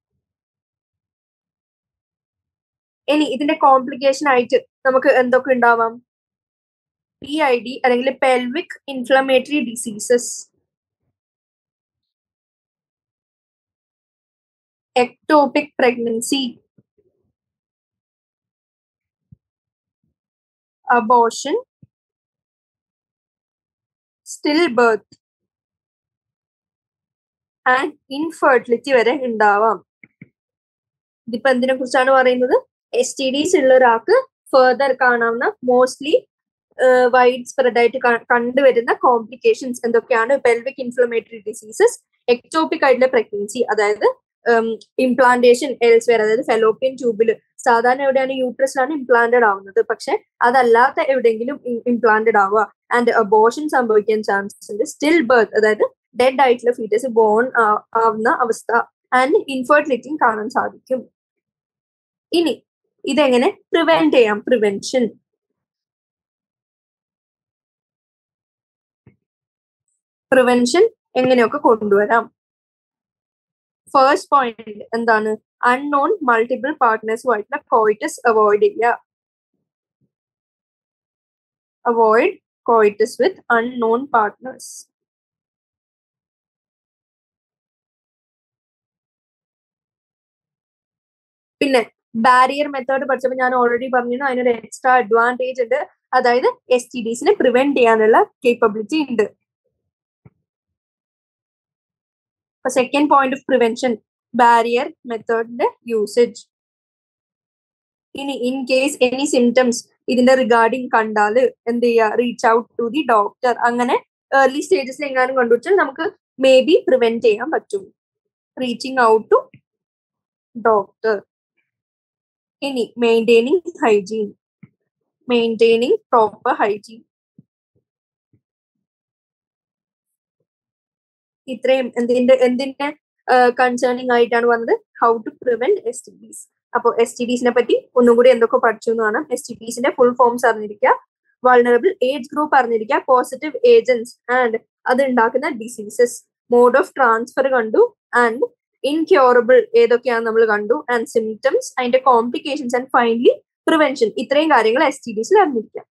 ഇനി ഇതിന്റെ കോംപ്ലിക്കേഷൻ ആയിട്ട് നമുക്ക് എന്തൊക്കെ ഉണ്ടാവാം പി ഐ ഡി അല്ലെങ്കിൽ pelvic inflammatory diseases ectopic pregnancy abortion still birth and infertility വരെ ഉണ്ടാവാം ഇതിപ്പോ എന്തിനെ കുറിച്ചാണ് പറയുന്നത് എസ് ടി ഡിസ് ഉള്ള ഒരാൾക്ക് ഫെർദർ കാണാവുന്ന മോസ്റ്റ്ലി വൈഡ് സ്പ്രെഡ് ആയിട്ട് കണ്ടുവരുന്ന കോംപ്ലിക്കേഷൻസ് എന്തൊക്കെയാണ് പെൽവിക് ഇൻഫ്ലമേറ്ററി ഡിസീസസ് എക്ടോപിക് ആയിട്ടുള്ള പ്രഗ്നൻസി അതായത് ഇംപ്ലാന്റേഷൻ എൽസ്വെയർ അതായത് ഫെലോപ്പിയൻ ട്യൂബിൽ സാധാരണ എവിടെയാണ് യൂട്രസിലാണ് ഇംപ്ലാന്റഡ് ആവുന്നത് പക്ഷെ അതല്ലാത്ത എവിടെയെങ്കിലും ഇംപ്ലാന്റഡ് ആവുക ആൻഡ് അബോഷൻ സംഭവിക്കാൻ ചാൻസസ് ഉണ്ട് സ്റ്റിൽ ബർത്ത് അതായത് ഡെഡ് ആയിട്ടുള്ള ഫീറ്റസ് ബോൺ ആവുന്ന അവസ്ഥ ആൻഡ് ഇൻഫെർട്ടിലിറ്റിയും കാണാൻ സാധിക്കും ഇനി ഇതെങ്ങനെ പ്രിവെന്റ് ചെയ്യാം പ്രിവെൻഷൻ പ്രിവെൻഷൻ എങ്ങനെയൊക്കെ കൊണ്ടുവരാം ഫസ്റ്റ് പോയിന്റ് എന്താണ് അൺനോൺ മൾട്ടിപ്പിൾ പാർട്ട്നേഴ്സുമായിട്ടുള്ള കോയിറ്റസ് അവോയ്ഡ് ചെയ്യുക avoid coitus with unknown partners പിന്നെ ബാരിയർ മെത്തേഡ് പഠിച്ചപ്പോൾ ഞാൻ ഓൾറെഡി പറഞ്ഞിരുന്നു അതിനൊരു എക്സ്ട്രാ അഡ്വാൻറ്റേജ് ഉണ്ട് അതായത് എസ് ടി ഡിസിനെ പ്രിവെന്റ് ചെയ്യാനുള്ള കേപ്പബിലിറ്റി ഉണ്ട് അപ്പൊ second point of prevention barrier മെത്തേഡിന്റെ യൂസേജ് ഇനി ഇൻ കേസ് എനി സിംറ്റംസ് ഇതിന്റെ റിഗാർഡിങ് കണ്ടാൽ എന്ത് ചെയ്യുക reach out to the doctor അങ്ങനെ ഏർലി സ്റ്റേജസിൽ എങ്ങാനും കണ്ടുവച്ചാൽ നമുക്ക് മേ ബി പ്രിവെന്റ് ചെയ്യാൻ പറ്റും റീച്ചിങ് ഔട്ട് ടു ഡോക്ടർ ഇനി maintaining hygiene maintaining proper hygiene ഇത്രയും എന്തിന്റെ എന്തിന്റെ കൺസേണിങ് ആയിട്ടാണ് വന്നത് how to prevent S T Ds അപ്പോൾ എസ് ടി ഡിസിനെ പറ്റി ഒന്നും കൂടി എന്തൊക്കെ പഠിച്ചു എന്നാണ് എസ് ടി ഡിസിന്റെ ഫുൾ ഫോംസ് അറിഞ്ഞിരിക്കുക വൾണറബിൾ ഏജ് ഗ്രൂപ്പ് അറിഞ്ഞിരിക്കുക പോസിറ്റീവ് ഏജൻസ് ആൻഡ് അത് ഉണ്ടാക്കുന്ന ഡിസീസസ് മോഡ് ഓഫ് ട്രാൻസ്ഫർ കണ്ടു ആൻഡ് ഇൻക്യൂറബിൾ ഏതൊക്കെയാണ് നമ്മൾ കണ്ടു ആൻഡ് സിംറ്റംസ് അതിന്റെ കോംപ്ലിക്കേഷൻസ് ആൻഡ് ഫൈനലി പ്രിവെൻഷൻ ഇത്രയും കാര്യങ്ങൾ എസ് ടി ഡിസിൽ അറിഞ്ഞിരിക്കാം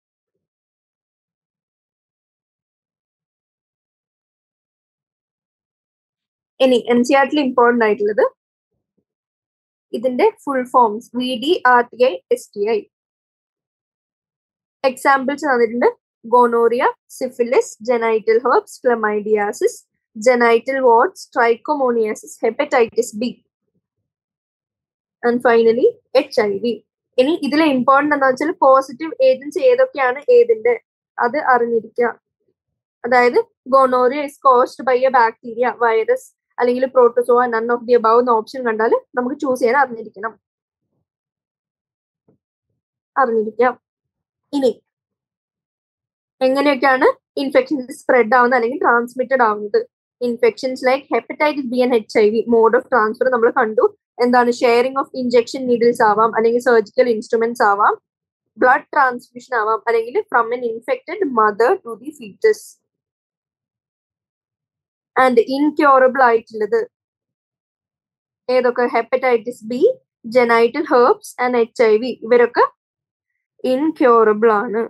ഇനി എൻ സി ആർട്ടിൽ ഇമ്പോർട്ടന്റ് ആയിട്ടുള്ളത് ഇതിന്റെ full forms V D R T I S T I examples തന്നിട്ടുണ്ട് gonorrhoea syphilis genital herpes chlamydiasis genital warts trichomoniasis hepatitis B and finally H I V ഇനി ഇതിലെ important എന്താ വെച്ചാൽ positive agents ഏതൊക്കെയാണ് ഏതിന്റെ അത് അറിഞ്ഞിരിക്കുക അതായത് gonorrhoea is caused by a bacteria virus അല്ലെങ്കിൽ protozoa none of the above എന്ന ഓപ്ഷൻ കണ്ടാൽ നമുക്ക് ചൂസ് ചെയ്യാൻ അറിഞ്ഞിരിക്കണം അറിഞ്ഞിരിക്കാം ഇനി എങ്ങനെയൊക്കെയാണ് ഇൻഫെക്ഷൻസ് സ്പ്രെഡ് ആവുന്നത് അല്ലെങ്കിൽ ട്രാൻസ്മിറ്റഡ് ആവുന്നത് infections like hepatitis B and H I V mode of transfer നമ്മൾ കണ്ടു എന്താണ് ഷെയറിംഗ് ഓഫ് ഇഞ്ചക്ഷൻ നീഡിൽസ് ആവാം അല്ലെങ്കിൽ സർജിക്കൽ ഇൻസ്ട്രുമെന്റ്സ് ആവാം ബ്ലഡ് ട്രാൻസ്മിഷൻ ആവാം അല്ലെങ്കിൽ from an infected mother to the foetus and incurable ആയിട്ടുള്ളത് ഏതൊക്കെ hepatitis B genital herpes and H I V ഇവരൊക്കെ ഇൻക്യൂറബിൾ ആണ്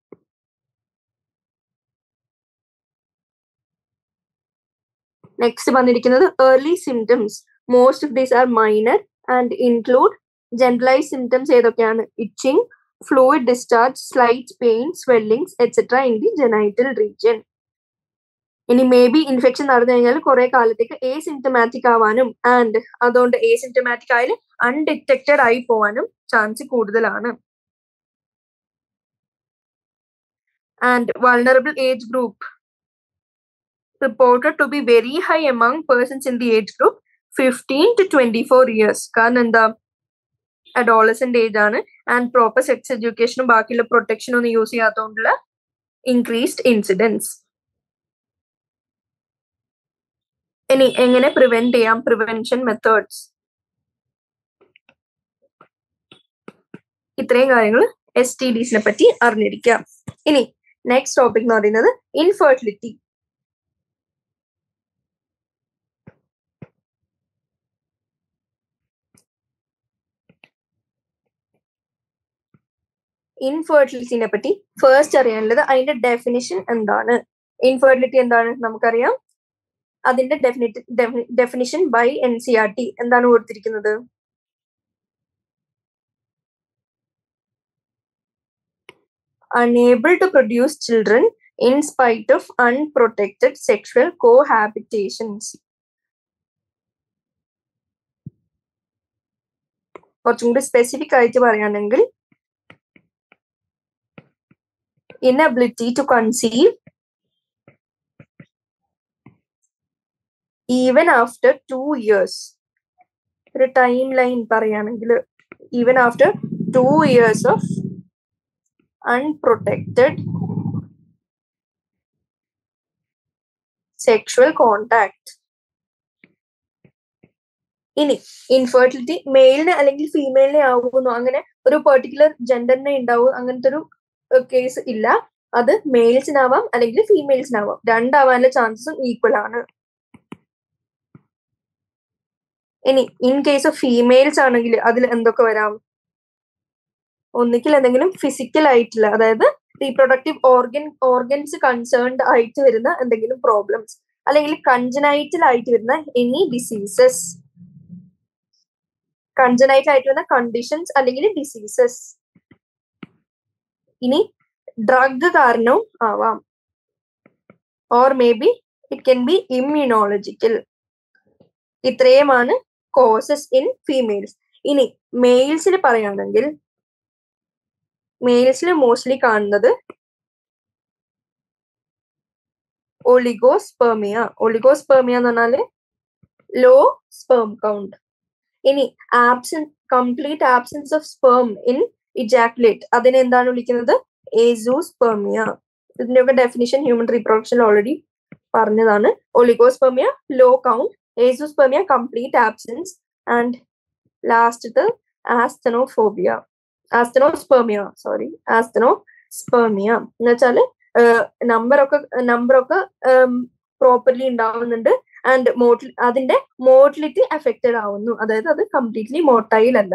നെക്സ്റ്റ് വന്നിരിക്കുന്നത് early symptoms most of these are minor and include generalise symptoms ഏതൊക്കെയാണ് itching fluid discharge slight pain swellings etcetera in the genital region ഇനി may be infection നടന്നു കഴിഞ്ഞാൽ കുറെ കാലത്തേക്ക് asymptomatic ആവാനും ആൻഡ് അതുകൊണ്ട് എ സിംറ്റമാറ്റിക് ആയാലും അൺഡിറ്റക്റ്റഡ് ആയി പോവാനും ചാൻസ് കൂടുതലാണ് and vulnerable age group reported to be very high among persons in the age group 15 to 24 years കാരണം എന്താ അഡോളസെന്റ് ഏജ് ആണ് ആൻഡ് പ്രോപ്പർ സെക്സ് എഡ്യൂക്കേഷനും ബാക്കിയുള്ള പ്രൊട്ടക്ഷനും ഒന്നും യൂസ് ചെയ്യാത്തതുകൊണ്ടുള്ള ഇൻക്രീസ്ഡ് ഇൻസിഡൻസ് ഇനി എങ്ങനെ പ്രിവെന്റ് ചെയ്യാം പ്രിവെൻഷൻ മെത്തേഡ്സ് ഇത്രയും കാര്യങ്ങൾ എസ് ടി ഡിസിനെ പറ്റി അറിഞ്ഞിരിക്കാം ഇനി നെക്സ്റ്റ് ടോപ്പിക് എന്ന് പറയുന്നത് ഇൻഫെർട്ടിലിറ്റി ഇൻഫെർട്ടിലിറ്റിനെ പറ്റി ഫസ്റ്റ് അറിയാനുള്ളത് അതിന്റെ ഡെഫിനിഷൻ എന്താണ് ഇൻഫെർട്ടിലിറ്റി എന്താണ് നമുക്കറിയാം അതിന്റെ definite definition by N C R T എന്താണ് കൊടുത്തിരിക്കുന്നത് unable to produce children in spite of unprotected sexual cohabitations. കുറച്ചും കൂടി സ്പെസിഫിക് ആയിട്ട് പറയുകയാണെങ്കിൽ inability to conceive even after two years ഒരു ടൈം ലൈൻ പറയുകയാണെങ്കിൽ even after two years of unprotected sexual contact ഇനി infertility മെയിലിന് അല്ലെങ്കിൽ ഫീമെയിലിനെ ആവുന്നു അങ്ങനെ ഒരു പെർട്ടിക്കുലർ ജെൻഡറിനെ ഉണ്ടാവും അങ്ങനത്തെ ഒരു കേസ് ഇല്ല അത് മെയിൽസിനാവാം അല്ലെങ്കിൽ ഫീമെയിൽസിനാവാം രണ്ടാവാനുള്ള ചാൻസസും ഈക്വൽ ആണ് ഇനി ഇൻ കേസ് ഓഫ് ഫീമെയിൽസ് ആണെങ്കിൽ അതിൽ എന്തൊക്കെ വരാം ഒന്നിക്കിൽ എന്തെങ്കിലും ഫിസിക്കൽ ആയിട്ടുള്ള അതായത് റീപ്രൊഡക്റ്റീവ് ഓർഗൻ ഓർഗൻസ് കൺസേൺഡ് ആയിട്ട് വരുന്ന എന്തെങ്കിലും പ്രോബ്ലംസ് അല്ലെങ്കിൽ കൺജനൈറ്റൽ ആയിട്ട് വരുന്ന എനി ഡിസീസസ് കൺജനൈറ്റൽ ആയിട്ട് വരുന്ന കണ്ടീഷൻസ് അല്ലെങ്കിൽ ഡിസീസസ് ഇനി ഡ്രഗ് കാരണവും ആവാം or may be it can be immunological ഇത്രയുമാണ് കോസസ് ഇൻ ഫീമെയിൽസ് ഇനി മെയിൽസിൽ പറയുകയാണെങ്കിൽ മെയിൽസിൽ മോസ്റ്റ്ലി കാണുന്നത് ഒളിഗോസ്പെർമിയ ഒളിഗോസ്പെർമിയ എന്ന് പറഞ്ഞാല് ലോ സ്പേം കൗണ്ട് ഇനി absent complete absence of sperm in ejaculate അതിനെ എന്താണ് വിളിക്കുന്നത് ഏസോസ്പെർമിയ ഇതിന്റെയൊക്കെ ഡെഫിനിഷൻ ഹ്യൂമൻ റീപ്രൊഡക്ഷൻ ഓൾറെഡി പറഞ്ഞതാണ് oligospermia low count azoospermia complete absence and last asthenophobia asthenospermia sorry asthenospermia എന്ന് വെച്ചാല് നമ്പർ ഒക്കെ നമ്പർ ഒക്കെ പ്രോപ്പർലി ഉണ്ടാവുന്നുണ്ട് ആൻഡ് മോട്ടിൽ അതിന്റെ മോട്ടിലിറ്റി അഫക്റ്റഡ് ആവുന്നു അതായത് അത് കംപ്ലീറ്റ്ലി മോട്ടൈൽ അല്ല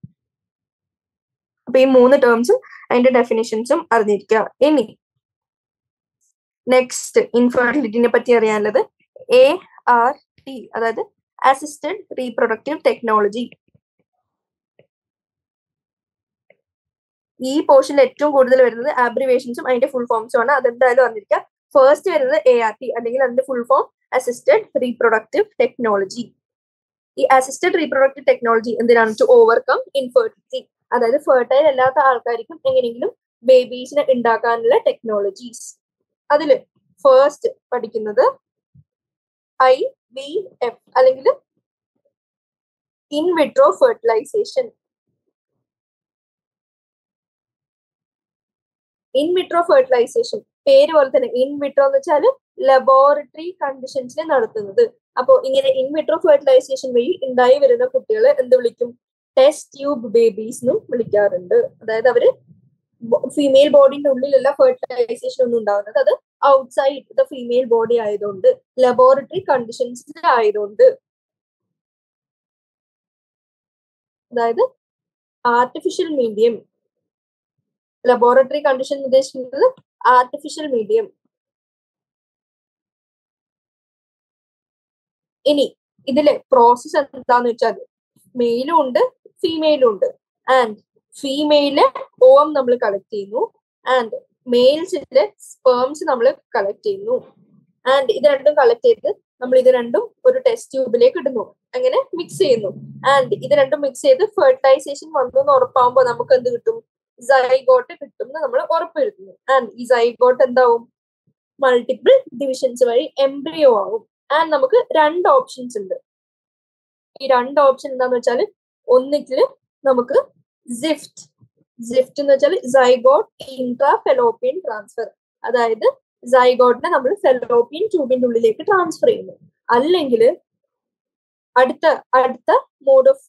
അപ്പൊ ഈ മൂന്ന് ടേംസും അതിന്റെ ഡെഫിനിഷൻസും അറിഞ്ഞിരിക്കുക ഇനി നെക്സ്റ്റ് ഇൻഫെർട്ടിലിറ്റിനെ പറ്റി അറിയാനുള്ളത് എ ആർ ടി അതായത് അസിസ്റ്റഡ് റീപ്രൊഡക്റ്റീവ് ടെക്നോളജി ഈ പോർഷനിൽ ഏറ്റവും കൂടുതൽ വരുന്നത് ആബ്രിവേഷൻസും അതിന്റെ ഫുൾ ഫോംസും ആണ് അതെന്തായാലും അറിഞ്ഞിരിക്കുക ഫസ്റ്റ് വരുന്നത് എ ആർ ടി അല്ലെങ്കിൽ അതിന്റെ full form assisted reproductive technology ഈ അസിസ്റ്റഡ് റീപ്രൊഡക്റ്റീവ് ടെക്നോളജി എന്തിനാണ് ടു ഓവർകം ഇൻഫെർട്ടിലിറ്റി അതായത് ഫെർട്ടൈൽ അല്ലാത്ത ആൾക്കാർക്കും എങ്ങനെയെങ്കിലും ബേബീസിനെ ഉണ്ടാക്കാനുള്ള ടെക്നോളജീസ് അതില് ഫസ്റ്റ് പഠിക്കുന്നത് ഐ വി എഫ് അല്ലെങ്കിൽ in vitro fertilisation in vitro fertilisation പേര് പോലെ തന്നെ ഇൻ വിട്രോ എന്ന് വെച്ചാൽ ലബോറട്ടറി കണ്ടീഷൻസിൽ നടത്തുന്നത് അപ്പോ ഇങ്ങനെ ഇൻ വിട്രോ ഫെർട്ടിലൈസേഷൻ വഴി ഉണ്ടായി വരുന്ന കുട്ടികളെ എന്ത് വിളിക്കും ടെസ്റ്റ് ട്യൂബ് ബേബീസ് എന്നും വിളിക്കാറുണ്ട് അതായത് അവര് ഫീമെയിൽ ബോഡിന്റെ ഉള്ളിലല്ല ഫെർട്ടിലൈസേഷൻ ഒന്നും ഉണ്ടാവുന്നത് അത് ഔട്ട്സൈഡ് ദ ഫീമെയിൽ ബോഡി ആയതുകൊണ്ട് ലബോറട്ടറി കണ്ടീഷൻസിൽ ആയതുകൊണ്ട് അതായത് ആർട്ടിഫിഷ്യൽ മീഡിയം ലബോറട്ടറി കണ്ടീഷൻ ഉദ്ദേശിക്കുന്നത് ആർട്ടിഫിഷ്യൽ മീഡിയം ഇനി ഇതില് പ്രോസസ് എന്താന്ന് വെച്ചാൽ മെയിലും ഉണ്ട് ഫീമെയിലും ഉണ്ട് ആൻഡ് ഫീമെയില് ഓം നമ്മൾ കളക്ട് ചെയ്യുന്നു ആൻഡ് മെയിൽസില് സ്പേംസ് നമ്മൾ കളക്ട് ചെയ്യുന്നു ആൻഡ് ഇത് രണ്ടും കളക്ട് ചെയ്ത് നമ്മൾ ഇത് രണ്ടും ഒരു ടെസ്റ്റ് ട്യൂബിലേക്ക് ഇടുന്നു അങ്ങനെ മിക്സ് ചെയ്യുന്നു ആൻഡ് ഇത് രണ്ടും മിക്സ് ചെയ്ത് ഫെർട്ടിലൈസേഷൻ വന്നു എന്ന് ഉറപ്പാകുമ്പോൾ നമുക്ക് എന്ത് കിട്ടും സൈഗോട്ട് കിട്ടും എന്ന് നമ്മൾ ഉറപ്പുവരുത്തുന്നു ആൻഡ് ഈ സൈഗോട്ട് എന്താവും മൾട്ടിപ്പിൾ ഡിവിഷൻസ് വഴി എംബ്രിയോ ആവും ആൻഡ് നമുക്ക് രണ്ട് ഓപ്ഷൻസ് ഉണ്ട് ഈ രണ്ട് ഓപ്ഷൻ എന്താന്ന് വെച്ചാൽ ഒന്നിക്കില് നമുക്ക് സിഫ്റ്റ് സിഫ്റ്റ് എന്ന് വെച്ചാൽ സൈഗോട്ട് ഇൻട്രാ ഫെലോപ്പിയൻ ട്രാൻസ്ഫർ അതായത് സൈഗോട്ടിനെ നമ്മൾ ഫെലോപ്പിയൻ ട്യൂബിന്റെ ഉള്ളിലേക്ക് ട്രാൻസ്ഫർ ചെയ്യുന്നു അല്ലെങ്കിൽ അടുത്ത അടുത്ത മോഡ് ഓഫ്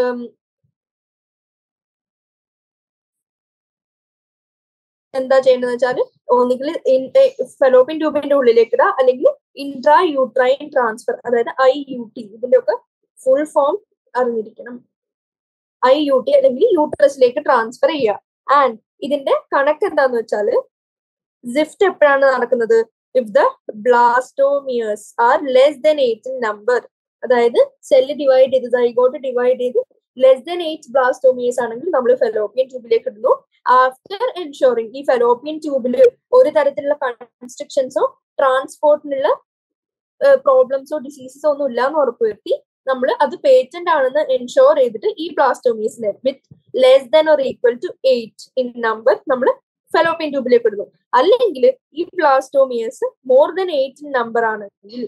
എന്താ ചെയ്യേണ്ടത് വെച്ചാൽ ഒന്നുകിൽ ഫെലോപ്പിൻ ട്യൂബിന്റെ ഉള്ളിലേക്ക് ഇടുക അല്ലെങ്കിൽ ഇൻട്രാ യൂട്രൈൻ ട്രാൻസ്ഫർ അതായത് ഐ യു ടി ഇതിന്റെ ഒക്കെ ഫുൾ ഫോം അറിഞ്ഞിരിക്കണം ഐ യു ടി അല്ലെങ്കിൽ യൂട്രസിലേക്ക് ട്രാൻസ്ഫർ ചെയ്യുക ആൻഡ് ഇതിന്റെ കണക്ക് എന്താന്ന് വെച്ചാൽ സിഫ്റ്റ് എപ്പോഴാണ് നടക്കുന്നത് if the blastomeres are less than eight in number അതായത് സെല്ല് ഡിവൈഡ് ചെയ്ത് സൈഗോട്ട് ഡിവൈഡ് ചെയ്ത് ലെസ് ദൻ എയ്റ്റ് ബ്ലാസ്റ്റോമിയേഴ്സ് ആണെങ്കിൽ നമ്മൾ ഫെലോപ്പിയൻ ട്യൂബിലേക്ക് ഇടുന്നു ആഫ്റ്റർ എൻഷോറിങ് ഈ ഫെലോപ്പിയൻ ട്യൂബിൽ ഒരു തരത്തിലുള്ള കൺസ്ട്രക്ഷൻസോ ട്രാൻസ്പോർട്ടിനുള്ള പ്രോബ്ലംസോ ഡിസീസസോ ഒന്നും ഇല്ല എന്ന് ഉറപ്പുവരുത്തി നമ്മൾ അത് പേറ്റന്റ് ആണെന്ന് എൻഷോർ ചെയ്തിട്ട് ഈ പ്ലാസ്റ്റോമിയസിനെ with less than or equal to eight in number നമ്മൾ ഫെലോപ്പിയൻ ട്യൂബിലേക്ക് ഇടുന്നു അല്ലെങ്കിൽ ഈ blastomeres more than eight in number ആണെങ്കിൽ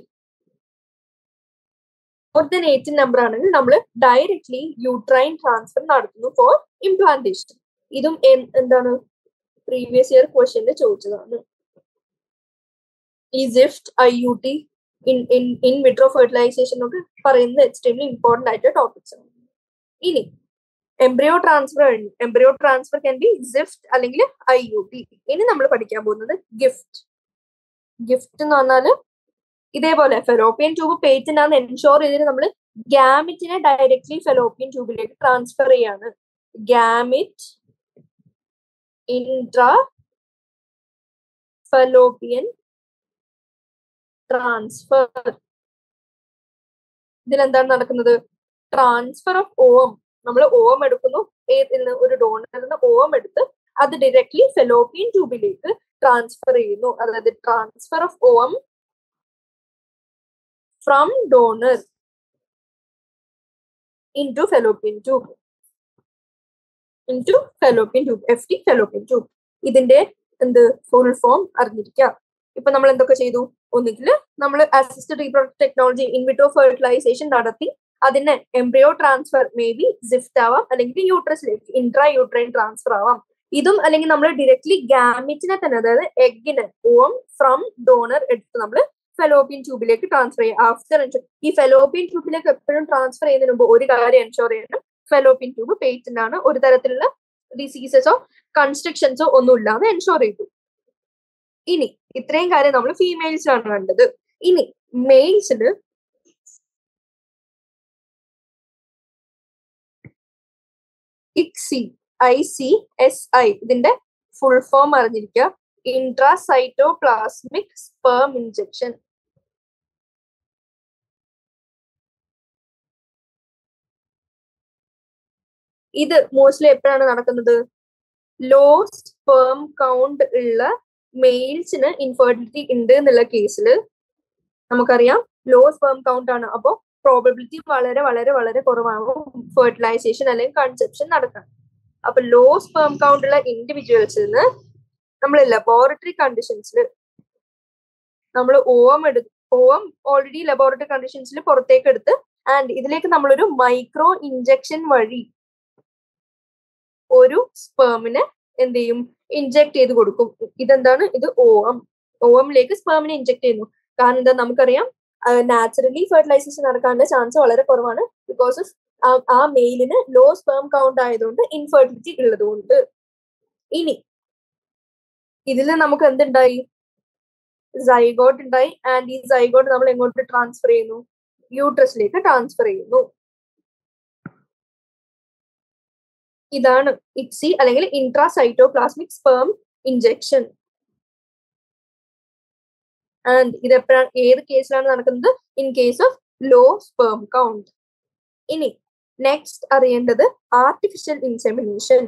more than eight in number ആണെങ്കിൽ നമ്മൾ ഡയറക്ട്ലി യൂട്രൈൻ ട്രാൻസ്ഫർ നടത്തുന്നു ഫോർ ഇംപ്ലാന്റേഷൻ ഇതും എന്താണ് പ്രീവിയസ് ഇയർ ക്വസ്റ്റ്യനിൽ ചോദിച്ചതാണ് ഈ ZIFT I U T in in in vitro fertilisation ഒക്കെ പറയുന്നത് എക്സ്ട്രീംലി ഇമ്പോർട്ടന്റ് ആയിട്ട് ടോപ്പിക്സ് ആണ് ഇനി എംബ്രിയോ ട്രാൻസ്ഫർ കഴിഞ്ഞു embryo transfer can be ZIFT അല്ലെങ്കിൽ ഐ യു ടി ഇനി നമ്മൾ പഠിക്കാൻ പോകുന്നത് ഗിഫ്റ്റ് ഗിഫ്റ്റ് എന്ന് പറഞ്ഞാല് ഇതേപോലെ ഫെലോപ്പിയൻ ട്യൂബ് പേറ്റന്റ് ആണെന്ന് എൻഷോർ ചെയ്തിട്ട് നമ്മൾ ഗ്യാമിറ്റിനെ ഡയറക്ട്ലി ഫെലോപ്പിയൻ ട്യൂബിലേക്ക് ട്രാൻസ്ഫർ ചെയ്യാണ് ഗ്യാമിറ്റ് ഇൻട്രാ ഫലോപ്പിയൻ ട്രാൻസ്ഫർ ഇതിലെന്താണ് നടക്കുന്നത് ട്രാൻസ്ഫർ ഓഫ് ഓം നമ്മൾ ഓം എടുക്കുന്നു ഏതിൽ നിന്ന് ഒരു ഡോണറിൽ നിന്ന് ഓം എടുത്ത് അത് ഡയറക്ട്ലി ഫെലോപ്പിയൻ ട്യൂബിലേക്ക് ട്രാൻസ്ഫർ ചെയ്യുന്നു അതായത് transfer of ovum from donor into fallopian tube into fallopian tube FT fallopian tube ഇതിന്റെ എന്ത് ഫുൾ ഫോം അറിഞ്ഞിരിക്കുക ഇപ്പൊ നമ്മൾ എന്തൊക്കെ ചെയ്തു ഒന്നുകിൽ നമ്മൾ assisted reproduct technology in vitro fertilisation നടത്തി അതിന് embryo transfer may be ZIFT ആവാം അല്ലെങ്കിൽ യൂട്രസിലേക്ക് ഇൻട്രാ യൂട്രൈൻ ട്രാൻസ്ഫർ ആവാം ഇതും അല്ലെങ്കിൽ നമ്മൾ ഡയറക്ട്ലി ഗാമിറ്റിനെ തന്നെ അതായത് എഗിന് ഓം ഫ്രം ഡോണർ എടുത്ത് നമ്മൾ ഫെലോപ്പിയൻ ട്യൂബിലേക്ക് ട്രാൻസ്ഫർ ചെയ്യുക ആഫ്റ്റർ ഈ ഫെലോപ്പിയൻ ട്യൂബിലേക്ക് എപ്പോഴും ട്രാൻസ്ഫർ ചെയ്യുന്നതിന് മുമ്പ് ഒരു കാര്യം എൻഷോർ ചെയ്യണം ഫെലോപ്പിയൻ ട്യൂബ് പേറ്റന്റ് ആണ് ഒരു തരത്തിലുള്ള ഡിസീസസോ കൺസ്ട്രക്ഷൻസോ ഒന്നും ഇല്ലാന്ന് എൻഷോർ ചെയ്തു ഇനി ഇത്രയും കാര്യം നമ്മൾ ഫീമെയിൽസിലാണ് കണ്ടത് ഇനി മെയിൽസില് ICSI I C S I ഇതിന്റെ ഫുൾ ഫോം അറിഞ്ഞിരിക്കുക ഇൻട്രാസൈറ്റോപ്ലാസ്മിക് സ്പേം ഇഞ്ചക്ഷൻ ഇത് മോസ്റ്റ്ലി എപ്പോഴാണ് നടക്കുന്നത് ലോ സ്പേം കൗണ്ട് ഉള്ള മെയിൽസിന് ഇൻഫെർട്ടിലിറ്റി ഉണ്ട് എന്നുള്ള കേസിൽ നമുക്കറിയാം ലോ സ്പേം കൗണ്ട് ആണ് അപ്പോൾ പ്രോബിലിറ്റി വളരെ വളരെ വളരെ കുറവാകും ഫെർട്ടിലൈസേഷൻ അല്ലെങ്കിൽ കൺസെപ്ഷൻ നടക്കാൻ അപ്പൊ ലോ സ്പേം കൗണ്ട് ഉള്ള ഇൻഡിവിജ്വൽസിന് നമ്മൾ ലബോറട്ടറി കണ്ടീഷൻസിൽ നമ്മൾ ഓം എടു ഓം ഓൾറെഡി ലബോറട്ടറി കണ്ടീഷൻസിൽ പുറത്തേക്ക് എടുത്ത് ആൻഡ് ഇതിലേക്ക് നമ്മളൊരു മൈക്രോ ഇഞ്ചക്ഷൻ വഴി ഒരു സ്പേമിനെ എന്ത് ചെയ്യും ഇഞ്ചെക്ട് ചെയ്ത് കൊടുക്കും ഇതെന്താണ് ഇത് ഓം ഓമിലേക്ക് സ്പേമിനെ ഇഞ്ചെക്ട് ചെയ്യുന്നു കാരണം എന്താ നമുക്കറിയാം നാച്ചുറലി ഫെർട്ടിലൈസേഷൻ നടക്കാനുള്ള ചാൻസ് വളരെ കുറവാണ് ബിക്കോസ് ഓഫ് ആ മെയിലിന് ലോ സ്പേം കൗണ്ട് ആയതുകൊണ്ട് ഇൻഫെർട്ടിലിറ്റി ഉള്ളതുകൊണ്ട് ഇനി ഇതിൽ നമുക്ക് എന്തുണ്ടായി സൈഗോട്ട് ഉണ്ടായി ആൻഡ് ഈ സൈഗോട്ട് നമ്മൾ എങ്ങോട്ട് ട്രാൻസ്ഫർ ചെയ്യുന്നു യൂട്രസിലേക്ക് ട്രാൻസ്ഫർ ചെയ്യുന്നു ഇതാണ് ഇക്സി അല്ലെങ്കിൽ ഇൻട്രാസൈറ്റോപ്ലാസ്മിക് സ്പേം ഇഞ്ചക്ഷൻ ആൻഡ് ഇത് എപ്പോഴാണ് ഏത് കേസിലാണ് നടക്കുന്നത് in case of low sperm count ഇനി നെക്സ്റ്റ് അറിയേണ്ടത് ആർട്ടിഫിഷ്യൽ ഇൻസെമിനേഷൻ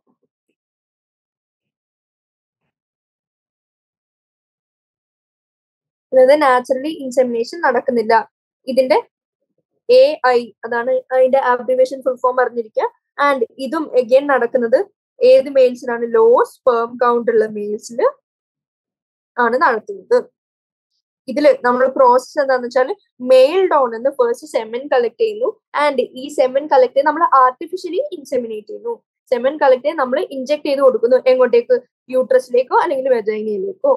അതായത് നാച്ചുറലി ഇൻസെമിനേഷൻ നടക്കുന്നില്ല ഇതിന്റെ എ ഐ അതാണ് അതിന്റെ ആബ്രിവേഷൻ ഫുൾ ഫോം അറിഞ്ഞിരിക്കുക ആൻഡ് ഇതും എഗെയിൻ നടക്കുന്നത് ഏത് മെയിൽസിലാണ് ലോ സ്പേം കൗണ്ട് ഉള്ള മെയിൽസിൽ ആണ് നടത്തുന്നത് ഇതില് നമ്മൾ പ്രോസസ് എന്താന്ന് വെച്ചാൽ മെയിൽ ഡോൺ എന്ന് ഫസ്റ്റ് സെമൻ കളക്ട് ചെയ്യുന്നു ആൻഡ് ഈ സെമൻ കളക്ട് ചെയ്ത് നമ്മൾ ആർട്ടിഫിഷ്യലി ഇൻസെമിനേറ്റ് ചെയ്യുന്നു സെമൻ കളക്ട് ചെയ്ത് നമ്മൾ ഇഞ്ചെക്ട് ചെയ്ത് കൊടുക്കുന്നു എങ്ങോട്ടേക്ക് യൂട്രസിലേക്കോ അല്ലെങ്കിൽ വെജൈനയിലേക്കോ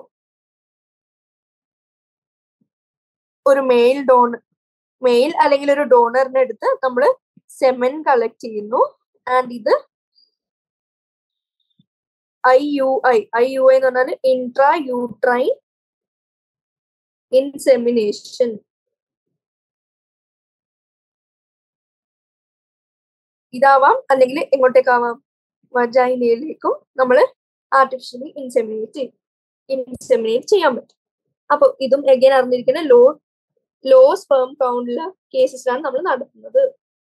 ഒരു മെയിൽ ഡോൺ മെയിൽ അല്ലെങ്കിൽ ഒരു ഡോണറിനെ എടുത്ത് നമ്മൾ സെമൻ കളക്ട് ചെയ്യുന്നു ആൻഡ് ഇത് I U I I U I എന്ന് പറഞ്ഞാൽ ഇൻട്രാ യൂട്രൈൻ ഇൻസെമിനേഷൻ ഇതാവാം അല്ലെങ്കിൽ എങ്ങോട്ടേക്കാവാം വജൈനയിലേക്കും നമ്മൾ ആർട്ടിഫിഷ്യലി ഇൻസെമിനേറ്റ് ചെയ്യും ഇൻസെമിനേറ്റ് ചെയ്യാൻ പറ്റും അപ്പൊ ഇതും എഗൈൻ അറിഞ്ഞിരിക്കുന്ന ലോ ലോ സ്പേം കൗണ്ടിലെ കേസസിലാണ് നമ്മൾ നടത്തുന്നത്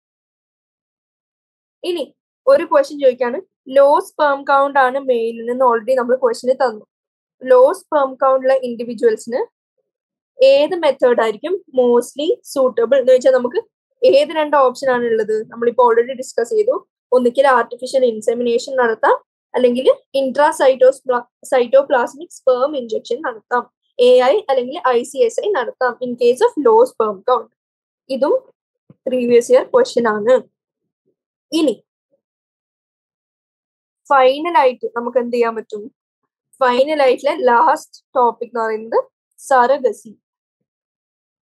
ഇനി ഒരു ക്വസ്റ്റ്യൻ ചോദിക്കാണ് ലോ സ്പേം കൗണ്ട് ആണ് മെയിലിൽ നിന്ന് ഓൾറെഡി നമ്മൾ ക്വസ്റ്റിന് തന്നു ലോ സ്പേം കൗണ്ടുള്ള ഇൻഡിവിജ്വൽസിന് ഏത് മെത്തേഡ് ആയിരിക്കും മോസ്റ്റ്ലി സൂട്ടബിൾ എന്ന് വെച്ചാൽ നമുക്ക് ഏത് രണ്ട് ഓപ്ഷൻ ആണ് ഉള്ളത് നമ്മളിപ്പോൾ ഓൾറെഡി ഡിസ്കസ് ചെയ്തു ഒന്നിക്കൽ ആർട്ടിഫിഷ്യൽ ഇൻസെമിനേഷൻ നടത്താം അല്ലെങ്കിൽ ഇൻട്രാ സൈറ്റോസ് സൈറ്റോപ്ലാസ്മിക് സ്പേം ഇഞ്ചക്ഷൻ നടത്താം എ ഐ അല്ലെങ്കിൽ ഐ സി എസ് ഐ നടത്താം in case of low sperm count ഇതും പ്രീവിയസ് ഇയർ ക്വസ്റ്റ്യൻ ആണ് ഇനി ഫൈനലായിട്ട് നമുക്ക് എന്ത് ചെയ്യാൻ പറ്റും ഫൈനലായിട്ടുള്ള ലാസ്റ്റ് ടോപ്പിക് എന്ന് പറയുന്നത് സറഗസി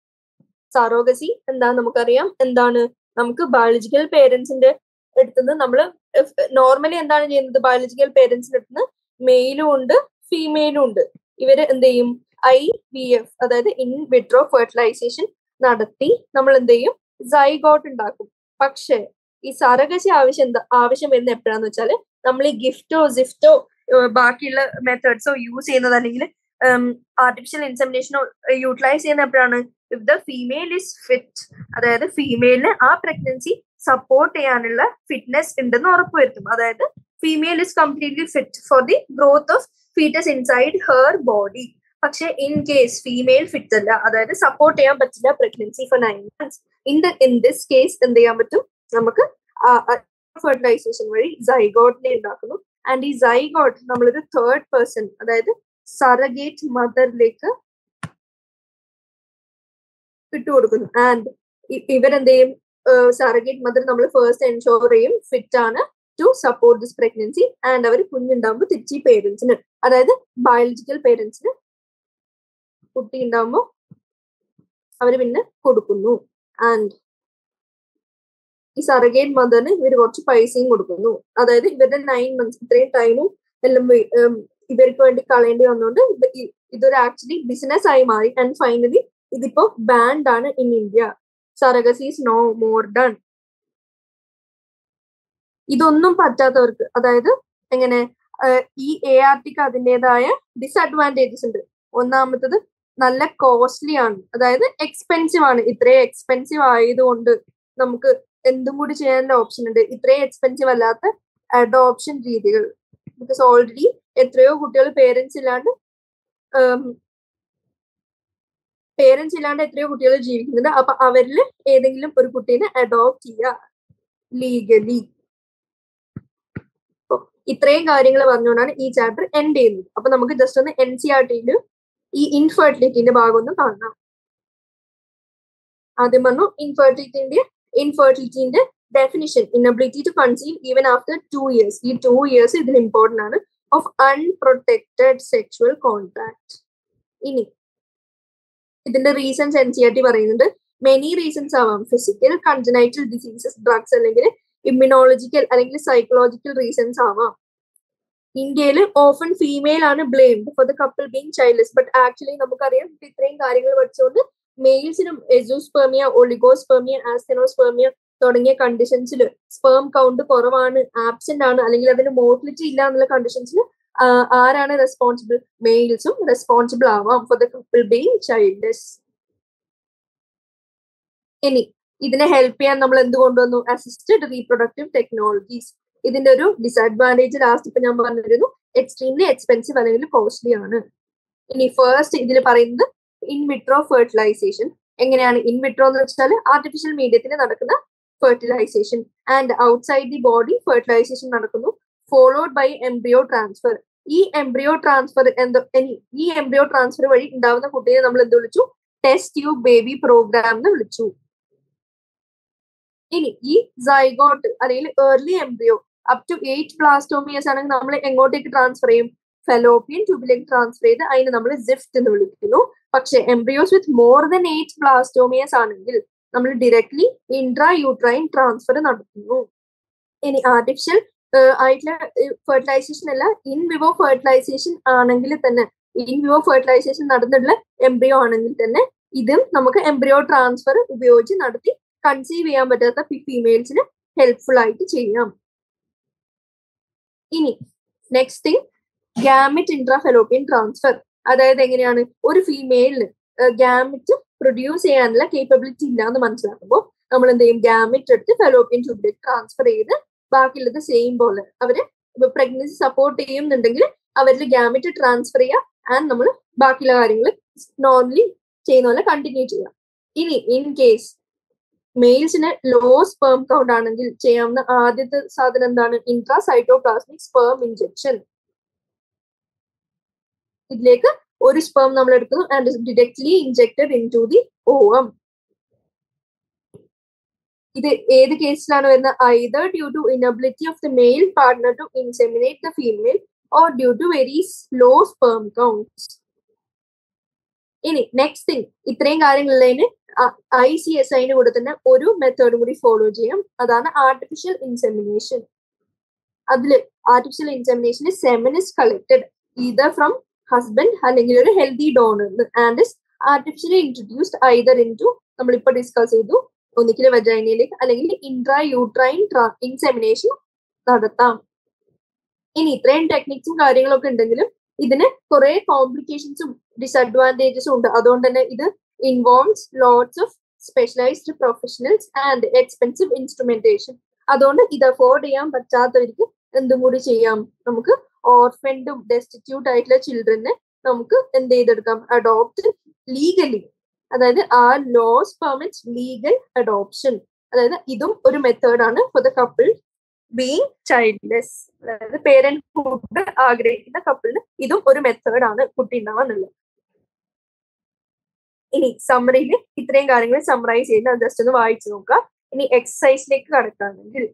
സറോഗസി എന്താന്ന് നമുക്കറിയാം എന്താണ് നമുക്ക് ബയോളജിക്കൽ പേരൻസിന്റെ അടുത്തുനിന്ന് നമ്മൾ നോർമലി എന്താണ് ചെയ്യുന്നത് ബയോളജിക്കൽ പേരൻസിന്റെ അടുത്തുനിന്ന് മെയിലും ഉണ്ട് ഫീമെയിലും ഉണ്ട് ഇവര് എന്ത് ചെയ്യും ഐ വി എഫ് അതായത് ഇൻ വിട്രോ ഫെർട്ടിലൈസേഷൻ നടത്തി നമ്മൾ എന്ത് ചെയ്യും സൈഗോട്ട് ഉണ്ടാക്കും പക്ഷേ ഈ സറഗസി ആവശ്യം എന്താ ആവശ്യം വരുന്ന എപ്പോഴാന്ന് വെച്ചാല് നമ്മൾ ഈ ഗിഫ്റ്റോ സിഫ്റ്റോ ബാക്കിയുള്ള മെത്തേഡ്സോ യൂസ് ചെയ്യുന്നത് അല്ലെങ്കിൽ ആർട്ടിഫിഷ്യൽ ഇൻസെമിനേഷനോ യൂട്ടിലൈസ് ചെയ്യുന്ന എപ്പോഴാണ് if the female is fit അതായത് ഫീമെയിലിന് ആ പ്രഗ്നൻസി സപ്പോർട്ട് ചെയ്യാനുള്ള ഫിറ്റ്നസ് ഉണ്ടെന്ന് ഉറപ്പുവരുത്തും അതായത് female is completely fit for the growth of foetus inside her body പക്ഷെ ഇൻ കേസ് ഫീമെയിൽ ഫിറ്റ് അല്ല അതായത് സപ്പോർട്ട് ചെയ്യാൻ പറ്റില്ല pregnancy for nine months in the in this case എന്ത് ചെയ്യാൻ പറ്റും നമുക്ക് ഫെർട്ടിലൈസേഷൻ വഴി സൈഗോട്ടിനെ ഉണ്ടാക്കുന്നു ആൻഡ് ഈ സൈഗോട്ട് നമ്മളൊരു തേർഡ് പേഴ്സൺ അതായത് സറഗേറ്റ് മദറിലേക്ക് ഇട്ടുകൊടുക്കുന്നു ആൻഡ് ഇവരെന്ത് ചെയ്യും സറഗേറ്റ് മദർ നമ്മൾ ഫസ്റ്റ് എൻഷോർ ചെയ്യും ഫിറ്റ് ആണ് to support this pregnancy and അവർ കുഞ്ഞുണ്ടാകുമ്പോൾ തിരിച്ച് പേരൻസിന് അതായത് ബയോളജിക്കൽ പേരൻസിന് കുട്ടി ഉണ്ടാകുമ്പോൾ അവർ പിന്നെ കൊടുക്കുന്നു ആൻഡ് ഈ സറഗേറ്റ് മദറിന് ഇവർ കുറച്ച് പൈസയും കൊടുക്കുന്നു അതായത് ഇവരുടെ നയൻ മന്ത്സ് ഇത്രയും ടൈമും എല്ലാം ഇവർക്ക് വേണ്ടി കളയേണ്ടി വന്നുകൊണ്ട് ഇതൊരു ആക്ച്വലി ബിസിനസ് ആയി മാറി ആൻഡ് ഫൈനലി ഇതിപ്പോ ബാൻഡ് ആണ് in India surrogacies no more done ഇതൊന്നും പറ്റാത്തവർക്ക് അതായത് എങ്ങനെ ഈ എ ആർ ടിക്ക് അതിൻ്റെതായ ഡിസഡ്വാൻറ്റേജസ് ഉണ്ട് ഒന്നാമത്തത് നല്ല കോസ്റ്റ്ലി ആണ് അതായത് എക്സ്പെൻസീവ് ആണ് ഇത്രയും എക്സ്പെൻസീവ് ആയതുകൊണ്ട് നമുക്ക് എന്തും കൂടി ചെയ്യാനുള്ള ഓപ്ഷൻ ഉണ്ട് ഇത്രയും എക്സ്പെൻസീവ് അല്ലാത്ത അഡോപ്ഷൻ രീതികൾ ബിക്കോസ് ഓൾറെഡി എത്രയോ കുട്ടികൾ പേരൻസ് ഇല്ലാണ്ട് പേരൻസ് ഇല്ലാണ്ട് എത്രയോ കുട്ടികൾ ജീവിക്കുന്നുണ്ട് അപ്പൊ അവരിൽ ഏതെങ്കിലും ഒരു കുട്ടീനെ അഡോപ്റ്റ് ചെയ്യുക ലീഗലി ഇത്രയും കാര്യങ്ങൾ പറഞ്ഞുകൊണ്ടാണ് ഈ ചാപ്റ്റർ എൻഡ് ചെയ്യുന്നത് അപ്പൊ നമുക്ക് ജസ്റ്റ് ഒന്ന് എൻ സി ആർ ടിയിൽ ഈ ഇൻഫെർട്ടിലിറ്റിന്റെ ഭാഗം ഒന്ന് കാണാം ആദ്യം പറഞ്ഞു ഇൻഫെർട്ടിലിറ്റിന്റെ ഇൻഫെർട്ടിലിറ്റിന്റെ definition inability to conceive even after two years ഈ ടു ഇയേഴ്സ് ഇതിന് ഇമ്പോർട്ടന്റ് ആണ് ഓഫ് അൺപ്രൊട്ടക്റ്റഡ് സെക്ഷുവൽ കോൺടാക്ട് ഇനി ഇതിന്റെ reasons N C R T പറയുന്നുണ്ട് മെനി റീസൺസ് ആവാം ഫിസിക്കൽ കൺജനൈറ്റൽ ഡിസീസസ് ഡ്രഗ്സ് അല്ലെങ്കിൽ ഇമ്മ്യൂണോളജിക്കൽ അല്ലെങ്കിൽ സൈക്കോളജിക്കൽ റീസൺസ് ആവാം ഇന്ത്യയിൽ ഓഫൺ ഫീമെയിൽ ആണ് blamed for the couple being childless but actually നമുക്കറിയാം ഇത്രയും കാര്യങ്ങൾ പഠിച്ചുകൊണ്ട് മെയിൽസിനും എസോസ്പെർമിയ ഒളിഗോസ്പെർമിയ ആസ്തെനോസ്പെർമിയ തുടങ്ങിയ കണ്ടീഷൻസിൽ സ്പേം കൗണ്ട് കുറവാണ് ആബ്സെന്റ് ആണ് അല്ലെങ്കിൽ അതിന് മോട്ടിലിറ്റി ഇല്ല എന്നുള്ള കണ്ടീഷൻസിൽ ആരാണ് റെസ്പോൺസിബിൾ മെയിൽസും റെസ്പോൺസിബിൾ ആവാം for the couple being childless ഇനി ഇതിനെ ഹെൽപ്പ് ചെയ്യാൻ നമ്മൾ എന്ത് കൊണ്ടുവന്നു അസിസ്റ്റഡ് റീപ്രൊഡക്റ്റീവ് ടെക്നോളജീസ് ഇതിന്റെ ഒരു ഡിസഡ്വാൻറ്റേജ് ലാസ്റ്റ് ഇപ്പൊ ഞാൻ പറഞ്ഞിരുന്നു എക്സ്ട്രീംലി എക്സ്പെൻസീവ് അല്ലെങ്കിൽ കോസ്റ്റ്ലി ആണ് ഇനി ഫസ്റ്റ് ഇതിൽ പറയുന്നത് ഇൻ വിട്രോ ഫെർട്ടിലൈസേഷൻ എങ്ങനെയാണ് ഇൻ വിട്രോ എന്ന് വെച്ചാൽ ആർട്ടിഫിഷ്യൽ മീഡിയത്തിൽ നടക്കുന്ന fertilisation and outside the body fertilisation നടക്കുന്നു ഫോളോഡ് ബൈ എംബ്രിയോ ട്രാൻസ്ഫർ ഈ എംബ്രിയോ ട്രാൻസ്ഫർ എന്തോ ഈ എംബ്രിയോ ട്രാൻസ്ഫർ വഴി ഉണ്ടാവുന്ന കുട്ടിയെ നമ്മൾ എന്ത് വിളിച്ചു ടെസ്റ്റ് ട്യൂബ് ബേബി പ്രോഗ്രാം എന്ന് വിളിച്ചു ഇനി ഈ സൈഗോട്ട് അല്ലെങ്കിൽ early embryo up to eight blastomeres ആണെങ്കിൽ നമ്മൾ എങ്ങോട്ടേക്ക് ട്രാൻസ്ഫർ ചെയ്യും ഫെലോപ്പിയൻ ട്യൂബിലേക്ക് ട്രാൻസ്ഫർ ചെയ്ത് അതിന് നമ്മൾ സിഫ്റ്റ് എന്ന് വിളിക്കുന്നു പക്ഷെ embryos with more than eight blastomeres ആണെങ്കിൽ നമ്മൾ ഡയറക്ട്ലി ഇൻട്രാ യൂട്രൈൻ ട്രാൻസ്ഫർ നടത്തുന്നു ഇനി ആർട്ടിഫിഷ്യൽ ആയിട്ടുള്ള ഫെർട്ടിലൈസേഷൻ അല്ല ഇൻ വിവോ ഫെർട്ടിലൈസേഷൻ ആണെങ്കിൽ തന്നെ ഇൻ വിവോ ഫെർട്ടിലൈസേഷൻ നടന്നിട്ടുള്ള എംബ്രിയോ ആണെങ്കിൽ തന്നെ ഇതും നമുക്ക് എംബ്രിയോ ട്രാൻസ്ഫർ ഉപയോഗിച്ച് നടത്തി കൺസീവ് ചെയ്യാൻ പറ്റാത്ത ഫീമെയിൽസിന് ഹെൽപ്ഫുൾ ആയിട്ട് ചെയ്യാം ഇനി next thing gamete intrafallopian transfer അതായത് എങ്ങനെയാണ് ഒരു ഫീമെയിലിന് ഗാമിറ്റ് പ്രൊഡ്യൂസ് ചെയ്യാനുള്ള കേപ്പബിലിറ്റി ഇല്ല എന്ന് മനസ്സിലാക്കുമ്പോൾ നമ്മൾ എന്ത് ചെയ്യും ഗാമിറ്റ് എടുത്ത് ഫെലോപ്പിയൻ ട്യൂബിലേക്ക് ട്രാൻസ്ഫർ ചെയ്ത് ബാക്കിയുള്ളത് സെയിം പോലെ അവര് ഇപ്പൊ പ്രഗ്നൻസി സപ്പോർട്ട് ചെയ്യുന്നുണ്ടെങ്കിൽ അവരിൽ ഗാമിറ്റ് ട്രാൻസ്ഫർ ചെയ്യുക ആൻഡ് നമ്മൾ ബാക്കിയുള്ള കാര്യങ്ങൾ നോർമലി ചെയ്യുന്ന പോലെ കണ്ടിന്യൂ ചെയ്യാം ഇനി ഇൻ കേസ് മെയിൽസിന് ലോ സ്പേം കൗണ്ട് ആണെങ്കിൽ ചെയ്യാവുന്ന ആദ്യത്തെ സാധനം എന്താണ് ഇൻട്രാ സൈറ്റോപ്ലാസ്മിക് സ്പേം ഇഞ്ചക്ഷൻ ഇതിലേക്ക് ഒരു സ്പേം നമ്മൾ എടുക്കുന്നു and directly injected into the ovum ഇത് ഏത് കേസിലാണ് വരുന്നത് either due to inability of the male partner to inseminate the female or due to very slow sperm counts ഇനി next thing ഇത്രയും കാര്യങ്ങളിലേന് ഐ സി എസ് ഐന് കൂടെ തന്നെ ഒരു മെത്തേഡ് കൂടി ഫോളോ ചെയ്യാം അതാണ് ആർട്ടിഫിഷ്യൽ ഇൻസെമിനേഷൻ അതില് ആർട്ടിഫിഷ്യൽ ഇൻസെമിനേഷന് semen is collected either from husband അല്ലെങ്കിൽ ഒരു healthy donor and is artificially introduced either into നമ്മളിപ്പോ ഡിസ്കസ് ചെയ്തു ഒന്നിക്കൽ വജൈനയിലേക്ക് അല്ലെങ്കിൽ ഇൻട്രാ യൂട്രൈൻ ഇൻസെമിനേഷൻ നടത്താം ഇനി ഇത്രയും ടെക്നിക്സും കാര്യങ്ങളൊക്കെ ഉണ്ടെങ്കിലും ഇതിന് കുറെ കോംപ്ലിക്കേഷൻസും ഡിസഡ്വാൻറ്റേജസും ഉണ്ട് അതുകൊണ്ട് തന്നെ ഇത് involves lots of specialised professionals and expensive instrumentation അതുകൊണ്ട് ഇത് അഫോർഡ് ചെയ്യാൻ പറ്റാത്തവർക്ക് എന്തും കൂടി ചെയ്യാം നമുക്ക് ഓർഫൻഡും ഡെസ്റ്റിറ്റ്യൂട്ട് ആയിട്ടുള്ള ചിൽഡ്രനെ നമുക്ക് എന്ത് ചെയ്തെടുക്കാം അഡോപ്റ്റ് ലീഗലി അതായത് ആ ലോസ് പെർമിറ്റ്സ് ലീഗൽ അഡോപ്ഷൻ അതായത് ഇതും ഒരു മെത്തേഡാണ് for the couple being childless അതായത് പേരൻറ്ഹുഡ് ആഗ്രഹിക്കുന്ന കപ്പിളിന് ഇതും ഒരു മെത്തേഡാണ് കുട്ടി ഉണ്ടാവാന്നുള്ളത് ഇനി സമ്മറിയിൽ ഇത്രയും കാര്യങ്ങൾ സമ്മറൈസ് ചെയ്ത് ജസ്റ്റ് ഒന്ന് വായിച്ചു നോക്കുക ഇനി എക്സസൈസിലേക്ക് കടക്കുകയാണെങ്കിൽ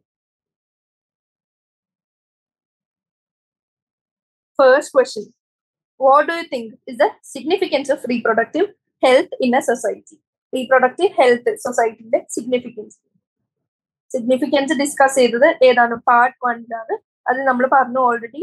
first question what do you think is the significance of reproductive health in a society reproductive health സൊസൈറ്റിന്റെ സിഗ്നിഫിക്കൻസ് സിഗ്നിഫിക്കൻസ് ഡിസ്കസ് ചെയ്തത് ഏതാണ് പാർട്ട് വണ്ണിലാണ് അത് നമ്മൾ പറഞ്ഞു ഓൾറെഡി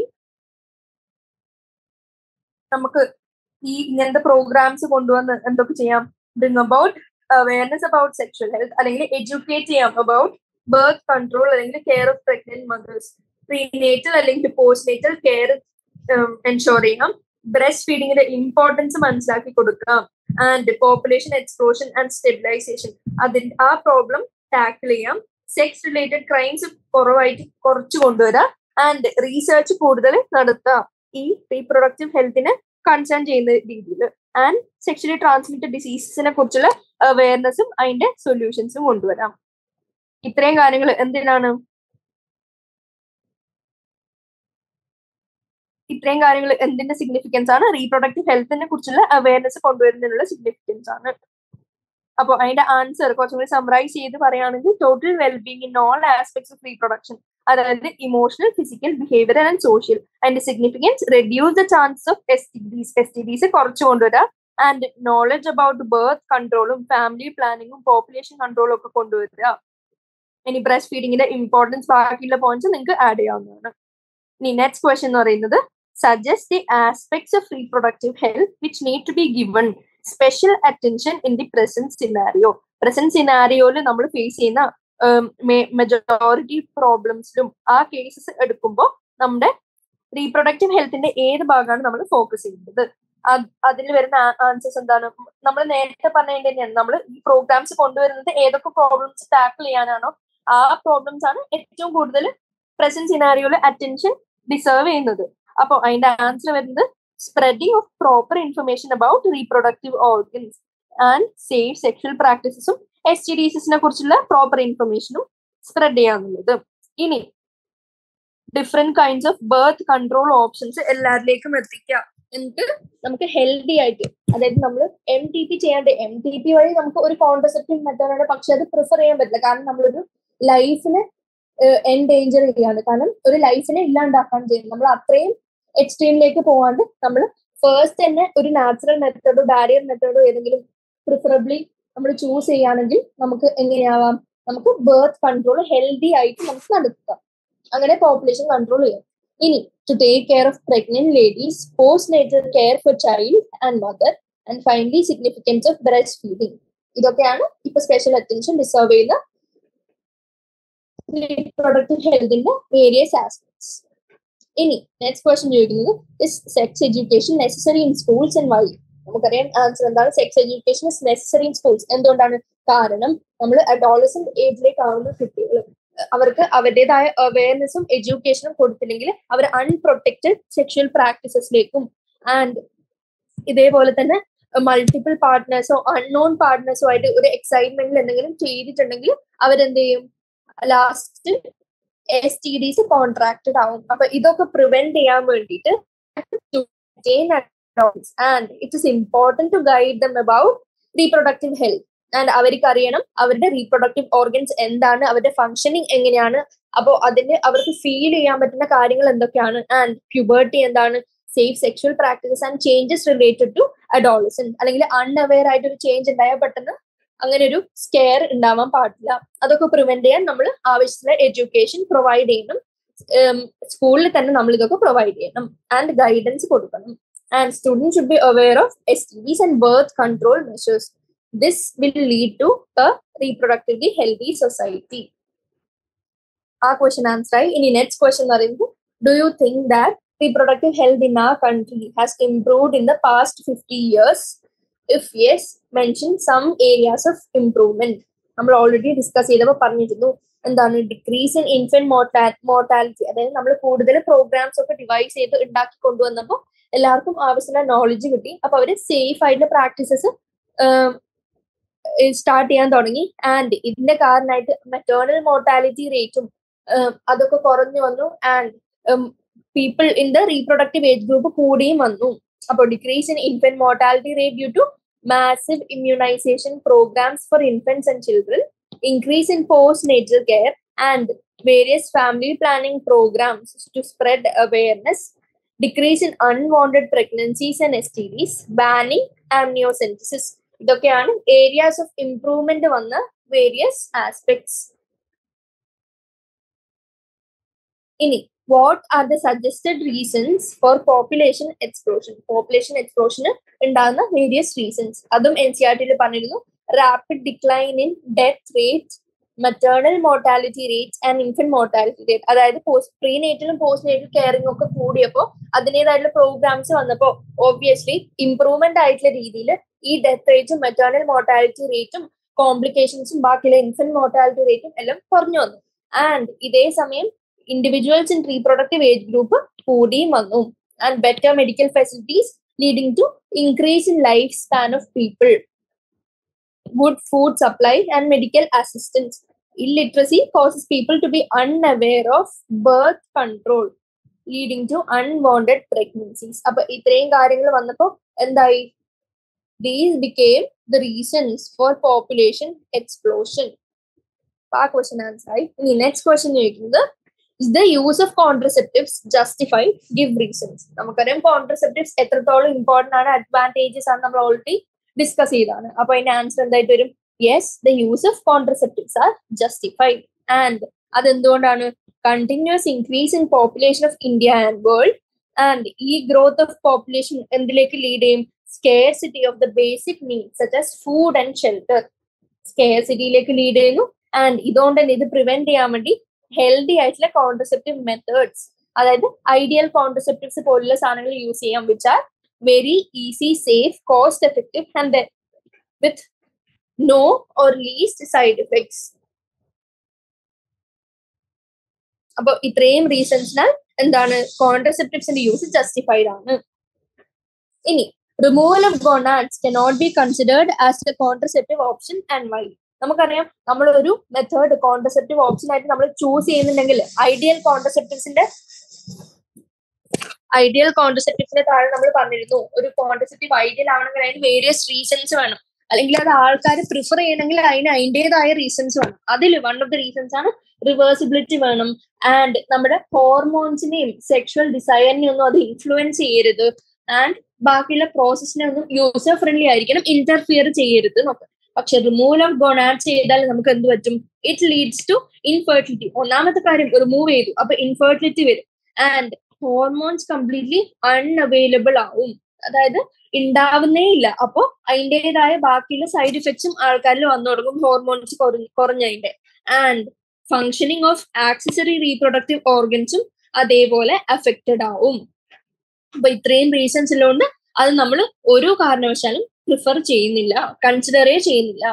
നമുക്ക് ഈ ഇങ്ങനത്തെ പ്രോഗ്രാംസ് കൊണ്ടുവന്ന് എന്തൊക്കെ ചെയ്യാം bring about awareness about sexual health അല്ലെങ്കിൽ എഡ്യൂക്കേറ്റ് ചെയ്യാം അബൌട്ട് ബർത്ത് കൺട്രോൾ അല്ലെങ്കിൽ care of pregnant mothers prenatal അല്ലെങ്കിൽ പോസ്റ്റ് നേറ്റൽ കെയർ എൻഷോർ ചെയ്യാം ബ്രസ്റ്റ് ഫീഡിങ്ങിന്റെ ഇമ്പോർട്ടൻസ് മനസ്സിലാക്കി കൊടുക്കാം and population explosion and stabilisation അതിന്റെ ആ പ്രോബ്ലം ടാക്കിൾ ചെയ്യാം സെക്സ് റിലേറ്റഡ് ക്രൈംസ് കുറവായിട്ട് കുറച്ച് കൊണ്ടുവരാം ആൻഡ് റീസെർച്ച് കൂടുതൽ നടത്താം ഈ റീപ്രൊഡക്റ്റീവ് ഹെൽത്തിനെ കൺസേൺ ചെയ്യുന്ന രീതിയിൽ ആൻഡ് സെക്ഷലി ട്രാൻസ്മിറ്റഡ് ഡിസീസസിനെ കുറിച്ചുള്ള അവയർനെസ്സും അതിന്റെ സൊല്യൂഷൻസും കൊണ്ടുവരാം ഇത്രയും കാര്യങ്ങൾ എന്തിനാണ് ഇത്രയും കാര്യങ്ങൾ എന്തിന്റെ സിഗ്നിഫിക്കൻസ് ആണ് റീപ്രൊഡക്റ്റീവ് ഹെൽത്തിനെ കുറിച്ചുള്ള അവയർനെസ് കൊണ്ടുവരുന്നതിനുള്ള സിഗ്നിഫിക്കൻസ് ആണ് അപ്പൊ അതിന്റെ ആൻസർ കുറച്ചും കൂടി സമറൈസ് ചെയ്ത് പറയുകയാണെങ്കിൽ total wellbeing in all aspects of reproduction അതായത് emotional physical behaviour and social അതിന്റെ significance reduce the chances of S T Ds S T Ds കുറച്ചു കൊണ്ടുവരാം ആൻഡ് നോളജ് അബൌട്ട് ബർത്ത് കൺട്രോളും ഫാമിലി പ്ലാനിങ്ങും പോപ്പുലേഷൻ കൺട്രോളും ഒക്കെ കൊണ്ടുവരിക ഇനി ബ്രസ്റ്റ് ഫീഡിങ്ങിന്റെ ഇമ്പോർട്ടൻസ് ബാക്കിയുള്ള പോയിന്റ്സ് നിങ്ങൾക്ക് ആഡ് ചെയ്യാവുന്നതാണ് ഇനി നെക്സ്റ്റ് ക്വസ്റ്റ്യൻ എന്ന് പറയുന്നത് suggest the aspects of reproductive health which need to be given special attention in the present scenario present സിനാരിയോയിൽ നമ്മൾ ഫേസ് ചെയ്യുന്ന മെജോറിറ്റി പ്രോബ്ലംസിലും ആ കേസസ് എടുക്കുമ്പോൾ നമ്മുടെ റീപ്രൊഡക്റ്റീവ് ഹെൽത്തിന്റെ ഏത് ഭാഗമാണ് നമ്മൾ ഫോക്കസ് ചെയ്യുന്നത് അതിൽ വരുന്ന ആൻസേഴ്സ് എന്താണ് നമ്മൾ നേരത്തെ പറഞ്ഞതിന്റെ തന്നെയാണ് നമ്മൾ ഈ പ്രോഗ്രാംസ് കൊണ്ടുവരുന്നത് ഏതൊക്കെ പ്രോബ്ലംസ് ടാക്കിൾ ചെയ്യാനാണോ ആ പ്രോബ്ലംസ് ആണ് ഏറ്റവും കൂടുതൽ പ്രസന്റ് സിനാരിയോയിൽ അറ്റൻഷൻ ഡിസേർവ് ചെയ്യുന്നത് അപ്പോൾ അതിന്റെ ആൻസർ വരുന്നത് spreading of proper information about reproductive organs and safe sexual പ്രാക്ടീസസും എസ് ടി ഡിസിനെ കുറിച്ചുള്ള പ്രോപ്പർ ഇൻഫർമേഷനും സ്പ്രെഡ് ചെയ്യാന്നുള്ളത് ഇനി different kinds of birth control options എല്ലാവരിലേക്കും എത്തിക്കുക എന്നിട്ട് നമുക്ക് ഹെൽത്തി ആയിട്ട് അതായത് നമ്മൾ എം ടി പി ചെയ്യാണ്ട് എം ടി പി വഴി നമുക്ക് ഒരു കോൺട്രസെപ്റ്റീവ് മെത്തേഡാണ് പക്ഷെ അത് പ്രിഫർ ചെയ്യാൻ പറ്റില്ല കാരണം നമ്മളൊരു ലൈഫിനെ എൻഡേഞ്ചർ ചെയ്യാണ് കാരണം ഒരു ലൈഫിനെ ഇല്ലാണ്ടാക്കാൻ ചെയ്യുന്നത് നമ്മൾ അത്രയും എക്സ്ട്രീമിലേക്ക് പോവാണ്ട് നമ്മൾ ഫസ്റ്റ് തന്നെ ഒരു നാച്ചുറൽ മെത്തേഡോ ബാരിയർ മെത്തേഡോ ഏതെങ്കിലും പ്രിഫറബിളി നമ്മൾ ചൂസ് ചെയ്യുകയാണെങ്കിൽ നമുക്ക് എങ്ങനെയാവാം നമുക്ക് ബർത്ത് കൺട്രോൾ ഹെൽത്തി ആയിട്ട് നമുക്ക് നടത്താം അങ്ങനെ പോപ്പുലേഷൻ കൺട്രോൾ ചെയ്യാം ഇനി to take care of pregnant ladies post natal care for child and mother and finally significance of breast feeding ഇതൊക്കെയാണ് ഇപ്പൊ സ്പെഷ്യൽ അറ്റൻഷൻ ഡിസേർവ് ചെയ്യുന്ന റീപ്രൊഡക്റ്റീവ് ഹെൽത്തിന്റെ വേരിയസ് ആസ്പെക്ട്സ് ഇനി നെക്സ്റ്റ് ക്വസ്റ്റ്യൻ ചോദിക്കുന്നത് is sex education necessary in schools and why നമുക്കറിയാം answer എന്താണ് sex education is necessary in schools എന്തുകൊണ്ടാണ് കാരണം നമ്മൾ അഡോളസെന്റ് ഏജിലേക്ക് ആവുന്ന കുട്ടികൾ അവർക്ക് അവരുടേതായ അവയർനെസ്സും എഡ്യൂക്കേഷനും കൊടുത്തില്ലെങ്കിൽ അവർ അൺപ്രൊട്ടക്റ്റഡ് സെക്ഷൽ പ്രാക്ടീസസിലേക്കും ആൻഡ് ഇതേപോലെ തന്നെ മൾട്ടിപ്പിൾ പാർട്ട്നേഴ്സോ അൺനോൺ പാർട്ട്നേഴ്സോ ആയിട്ട് ഒരു എക്സൈറ്റ്മെന്റിൽ എന്തെങ്കിലും ചെയ്തിട്ടുണ്ടെങ്കിൽ അവരെന്ത് ചെയ്യും last S T Ds contracted ആവും അപ്പൊ ഇതൊക്കെ പ്രിവെന്റ് ചെയ്യാൻ വേണ്ടിയിട്ട് and it is important to guide them about reproductive health and അവർക്ക് അറിയണം അവരുടെ റീപ്രൊഡക്റ്റീവ് ഓർഗൻസ് എന്താണ് അവരുടെ ഫങ്ഷനിങ് എങ്ങനെയാണ് അപ്പോൾ അതിന് അവർക്ക് ഫീൽ ചെയ്യാൻ പറ്റുന്ന കാര്യങ്ങൾ എന്തൊക്കെയാണ് ആൻഡ് പ്യൂബേർട്ടി എന്താണ് safe sexual practices and changes related to adolescence അല്ലെങ്കിൽ അൺഅവെയർ ആയിട്ട് ഒരു ചേഞ്ച് ഉണ്ടായാൽ പെട്ടെന്ന് അങ്ങനെ ഒരു സ്കെയർ ഉണ്ടാവാൻ പാടില്ല അതൊക്കെ പ്രിവെന്റ് ചെയ്യാൻ നമ്മൾ ആവശ്യമുള്ള എഡ്യൂക്കേഷൻ പ്രൊവൈഡ് ചെയ്യണം സ്കൂളിൽ തന്നെ നമ്മൾ ഇതൊക്കെ പ്രൊവൈഡ് ചെയ്യണം ആൻഡ് ഗൈഡൻസ് കൊടുക്കണം and student should be aware of S T Ds and birth control measures this will lead to a reproductively healthy society ആ ക്വസ്റ്റൻ ആൻസർ ആയി ഇനി നെക്സ്റ്റ് ക്വസ്റ്റൻ എന്ന് പറയുന്നത് do you think that reproductive health in our country has improved in the past 50 years? If yes, mention some areas of improvement. നമ്മൾ already discuss ചെയ്തപ്പോൾ പറഞ്ഞിരുന്നു എന്താണ് decrease in infant മോർട്ടാ mortality അതായത് നമ്മൾ കൂടുതൽ പ്രോഗ്രാംസ് ഒക്കെ ഡിവൈസ് ചെയ്ത് ഉണ്ടാക്കി കൊണ്ടുവന്നപ്പോൾ എല്ലാവർക്കും ആവശ്യമുള്ള നോളജ് കിട്ടി അപ്പൊ അവര് സേഫ് ആയിട്ടുള്ള പ്രാക്ടീസസ് സ്റ്റാർട്ട് ചെയ്യാൻ തുടങ്ങി ആൻഡ് ഇതിന്റെ കാരണമായിട്ട് മെറ്റേണൽ മോർട്ടാലിറ്റി റേറ്റും അതൊക്കെ കുറഞ്ഞു വന്നു and people in the reproductive age group കൂടിയും വന്നു അപ്പോൾ decrease in infant mortality rate due to massive immunisation programmes for infants and children increase in post natal care and various family planning programmes to spread awareness decrease in unwanted pregnancies and S T Ds banning amniocentesis ഇതൊക്കെയാണ് areas of improvement വന്ന various aspects ഇനി what are the suggested reasons for population explosion population എക്സ്പ്ലോഷന് ഉണ്ടാകുന്ന various reasons അതും N C R ടിയിൽ പറഞ്ഞിരുന്നു rapid decline in death rate maternal mortality rate and infant mortality rate അതായത് post pre നേറ്റലും post natal caring ഒക്കെ കൂടിയപ്പോൾ അതിൻ്റെതായിട്ടുള്ള പ്രോഗ്രാംസ് വന്നപ്പോൾ ഓബ്വിയസ്ലി ഇംപ്രൂവ്മെന്റ് ആയിട്ടുള്ള രീതിയിൽ ഈ ഡെത്ത് റേറ്റും മെറ്റേണൽ മോർട്ടാലിറ്റി റേറ്റും കോംപ്ലിക്കേഷൻസും ബാക്കിയുള്ള ഇൻഫന്റ് മോർട്ടാലിറ്റി റേറ്റും എല്ലാം കുറഞ്ഞു വന്നു ആൻഡ് ഇതേ സമയം individuals in reproductive age group കൂടിയും വന്നു and better medical facilities leading to increase in life span of people good food supply and medical assistance. Illiteracy causes people to be unaware of birth control, leading to unwanted pregnancies. അപ്പൊ ഇത്രയും കാര്യങ്ങൾ വന്നപ്പോ എന്തായി these became the reasons for population explosion ആ question answer ആയി ഇനി next question ചോദിക്കുന്നത് is the use of contraceptives justified give reasons നമുക്കറിയാം കോൺട്രസെപ്റ്റീവ്സ് എത്രത്തോളം ഇമ്പോർട്ടന്റ് ആണ് അഡ്വാൻറ്റേജസ് ആണ് നമ്മൾ ഓൾറെഡി ഡിസ്കസ് ചെയ്താണ് അപ്പൊ അതിന്റെ ആൻസർ എന്തായിട്ട് വരും yes the use of contraceptives are justified and അതെന്തുകൊണ്ടാണ് continuous increase in population of India and world and ഈ ഗ്രോത്ത് ഓഫ് പോപ്പുലേഷൻ എന്തിലേക്ക് ലീഡ് ചെയ്യും scarcity of the basic need such as food and shelter സ്കെയർസിറ്റിയിലേക്ക് lead ചെയ്യുന്നു and ഇതുകൊണ്ട് തന്നെ ഇത് prevent ചെയ്യാൻ വേണ്ടി ഹെൽത്തി ആയിട്ടുള്ള കോൺട്രസെപ്റ്റീവ് മെത്തേഡ്സ് അതായത് ഐഡിയൽ കോൺട്രസെപ്റ്റീവ്സ് പോലുള്ള സാധനങ്ങൾ യൂസ് ചെയ്യാം which are very easy, safe, cost effective, and then with no or least side effects. അപ്പൊ ഇത്രയും റീസൺസിനാൽ എന്താണ് കോൺട്രസെപ്റ്റീവ്സിന്റെ യൂസ് ജസ്റ്റിഫൈഡ് ആണ് ഇനി removal of gonads cannot be considered as a contraceptive option and why നമുക്കറിയാം നമ്മൾ ഒരു മെത്തേഡ് കോൺട്രസെപ്റ്റീവ് ഓപ്ഷൻ ആയിട്ട് നമ്മൾ ചൂസ് ചെയ്യുന്നുണ്ടെങ്കിൽ ഐഡിയൽ കോൺട്രസെപ്റ്റീവ്സിന്റെ ഐഡിയൽ കോൺട്രസെപ്റ്റീവ്സിനെ താഴെ നമ്മൾ പറഞ്ഞിരുന്നു ഒരു കോൺട്രസെപ്റ്റീവ് ഐഡിയൽ ആവണമെങ്കിൽ അതിന് വേരിയസ് റീസൺസ് വേണം അല്ലെങ്കിൽ അത് ആൾക്കാർ പ്രിഫർ ചെയ്യണമെങ്കിൽ അതിന് അതിൻ്റെതായ റീസൺസ് വേണം അതിൽ വൺ ഓഫ് ദ റീസൺസ് ആണ് റിവേഴ്സിബിലിറ്റി വേണം ആൻഡ് നമ്മുടെ ഹോർമോൺസിനെയും സെക്ഷൽ ഡിസൈറിനെയും ഒന്നും അത് ഇൻഫ്ലുവൻസ് ചെയ്യരുത് ആൻഡ് ബാക്കിയുള്ള പ്രോസസ്സിനെ ഒന്നും യൂസർ ഫ്രണ്ട്ലി ആയിരിക്കണം ഇന്റർഫിയർ ചെയ്യരുത് നോക്കാം പക്ഷെ റിമൂവൽ ഓഫ് ഗൊണാഡ് ചെയ്താൽ നമുക്ക് എന്ത് പറ്റും ഇറ്റ് ലീഡ്സ് ടു ഇൻഫെർട്ടിലിറ്റി ഒന്നാമത്തെ കാര്യം റിമൂവ് ചെയ്തു അപ്പൊ ഇൻഫെർട്ടിലിറ്റി വരും ആൻഡ് ഹോർമോൺസ് കംപ്ലീറ്റ്ലി അൺഅവൈലബിൾ ആവും അതായത് ഉണ്ടാവുന്നേ ഇല്ല അപ്പോ അതിൻ്റെതായ ബാക്കിയുള്ള സൈഡ് ഇഫക്ട്സും ആൾക്കാരിൽ വന്നു തുടങ്ങും ഹോർമോൺസ് കുറഞ്ഞതിന്റെ and functioning of accessory reproductive ഓർഗൻസും അതേപോലെ അഫക്റ്റഡ് ആവും അപ്പൊ ഇത്രയും റീസൺസ് ഉള്ളതുകൊണ്ട് അത് നമ്മൾ ഒരു കാരണവശാലും പ്രിഫർ ചെയ്യുന്നില്ല കൺസിഡറേ ചെയ്യുന്നില്ല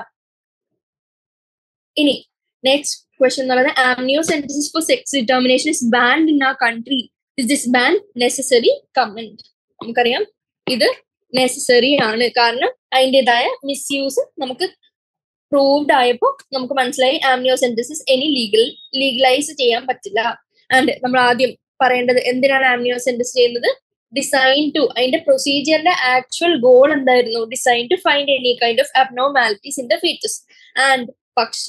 ഇനി നെക്സ്റ്റ് ക്വസ്റ്റൻ എന്ന് പറയുന്നത് amniocentesis for sex determination is banned in a country is this ban necessary comment നമുക്കറിയാം ഇത് നെസസറി ആണ് കാരണം അതിൻ്റെതായ മിസ്യൂസ് നമുക്ക് പ്രൂവ്ഡ് ആയപ്പോൾ നമുക്ക് മനസ്സിലായി ആംനിയോസെൻറ്റിസിസ് എനി ലീഗൽ ലീഗലൈസ് ചെയ്യാൻ പറ്റില്ല ആൻഡ് നമ്മൾ ആദ്യം പറയേണ്ടത് എന്തിനാണ് ആംനിയോസെൻറ്റിസ് ചെയ്യുന്നത് ഡിസൈൻ ടു അതിന്റെ പ്രൊസീജിയറിന്റെ ആക്ച്വൽ ഗോൾ എന്തായിരുന്നു designed to find any kind of abnormalities in the features and പക്ഷെ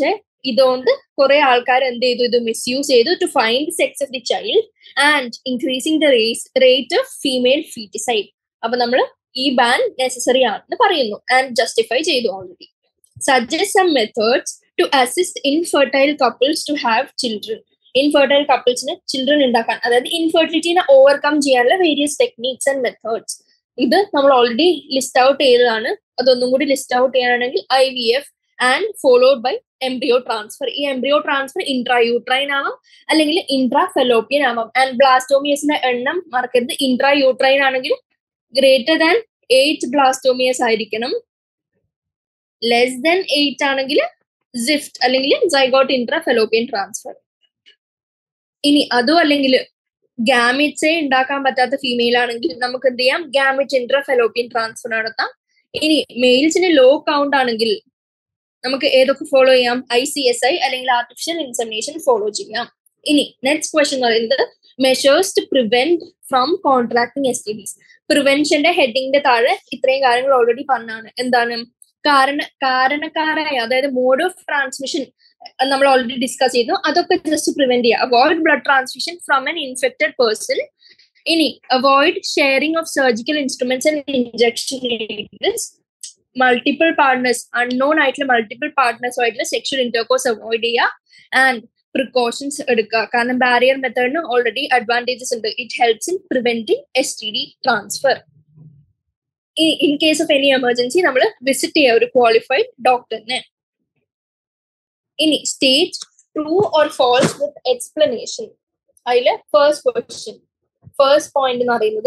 ഇതുകൊണ്ട് കുറെ ആൾക്കാർ എന്ത് ചെയ്തു ഇത് മിസ്യൂസ് ചെയ്തു to find sex of the child and increasing the rate of female foeticide അപ്പൊ നമ്മൾ ഈ ബാൻ നെസസറി ആണെന്ന് പറയുന്നു ആൻഡ് ജസ്റ്റിഫൈ ചെയ്തു already suggest some methods to assist infertile couples to have children infertile കപ്പിൾസിന് ചിൽഡ്രൻ ഉണ്ടാക്കാൻ അതായത് ഇൻഫെർട്ടിലിറ്റിനെ ഓവർകം ചെയ്യാനുള്ള വേരിയസ് ടെക്നീക്സ് ആൻഡ് മെത്തേഡ്സ് ഇത് നമ്മൾ ഓൾറെഡി ലിസ്റ്റ് ഔട്ട് ചെയ്തതാണ് അതൊന്നും കൂടി ലിസ്റ്റ് ഔട്ട് ചെയ്യാനാണെങ്കിൽ I V F and followed by embryo transfer ഈ എംബ്രിയോ ട്രാൻസ്ഫർ ഇൻട്രാ യൂട്രൈൻ ആവാം അല്ലെങ്കിൽ ഇൻട്രാ ഫെലോപ്പിയൻ ആവാം ആൻഡ് ബ്ലാസ്റ്റോമിയസിന്റെ എണ്ണം മറക്കരുത് ഇൻട്രാ യൂട്രൈൻ ആണെങ്കിൽ ഗ്രേറ്റർ ദാൻ എയ്റ്റ് ബ്ലാസ്റ്റോമിയസ് ആയിരിക്കണം ലെസ് ദാൻ എയ്റ്റ് ആണെങ്കിൽ സിഫ്റ്റ് അല്ലെങ്കിൽ സൈഗോട്ട് ഇൻട്രാ ഫെലോപ്പിയൻ ട്രാൻസ്ഫർ ഇനി അതും അല്ലെങ്കിൽ ഗാമിറ്റ്സേ ഉണ്ടാക്കാൻ പറ്റാത്ത ഫീമെയിൽ ആണെങ്കിൽ നമുക്ക് എന്ത് ചെയ്യാം ഗാമിറ്റ് ഇൻട്രാ ഫെലോപ്പിയൻ ട്രാൻസ്ഫർ നടത്താം ഇനി മെയിൽസിന് ലോ കൗണ്ട് ആണെങ്കിൽ നമുക്ക് ഏതൊക്കെ ഫോളോ ചെയ്യാം ഐ സി എസ് ഐ അല്ലെങ്കിൽ ആർട്ടിഫിഷ്യൽ ഇൻസമിനേഷൻ ഫോളോ ചെയ്യാം ഇനി നെക്സ്റ്റ് ക്വസ്റ്റ്യൻ എന്ന് പറയുന്നത് measures to prevent from contracting S T Ds പ്രിവെൻഷന്റെ ഹെഡിങ്ങിന്റെ താഴെ ഇത്രയും കാര്യങ്ങൾ ഓൾറെഡി പറഞ്ഞാണ് എന്താണ് കാരണ കാരണക്കാരായ അതായത് മോഡ് ഓഫ് ട്രാൻസ്മിഷൻ നമ്മൾ ഓൾറെഡി ഡിസ്കസ് ചെയ്തു അതൊക്കെ ജസ്റ്റ് പ്രിവെന്റ് ചെയ്യുക avoid blood transmission from an infected person ഇനി avoid sharing of surgical instruments and injection multiple partners unknown ആയിട്ടുള്ള മൾട്ടിപ്പിൾ പാർട്ട്നേഴ്സുമായിട്ടുള്ള സെക്ഷൽ ഇന്റർകോഴ്സ് അവോയ്ഡ് ചെയ്യുക ആൻഡ് പ്രിക്കോഷൻസ് എടുക്കുക കാരണം ബാരിയർ മെത്തേഡിന് ഓൾറെഡി അഡ്വാൻറ്റേജസ് ഉണ്ട് it helps in preventing S T D transfer in case of any emergency നമ്മൾ visit ചെയ്യുക ഒരു ക്വാളിഫൈഡ് ഡോക്ടറിനെ ഇനി state true or false with explanation അതിൽ ഫേസ്റ്റ് ക്വസ്റ്റ്യൻ ഫേസ്റ്റ് പോയിന്റ് എന്ന് പറയുന്നത്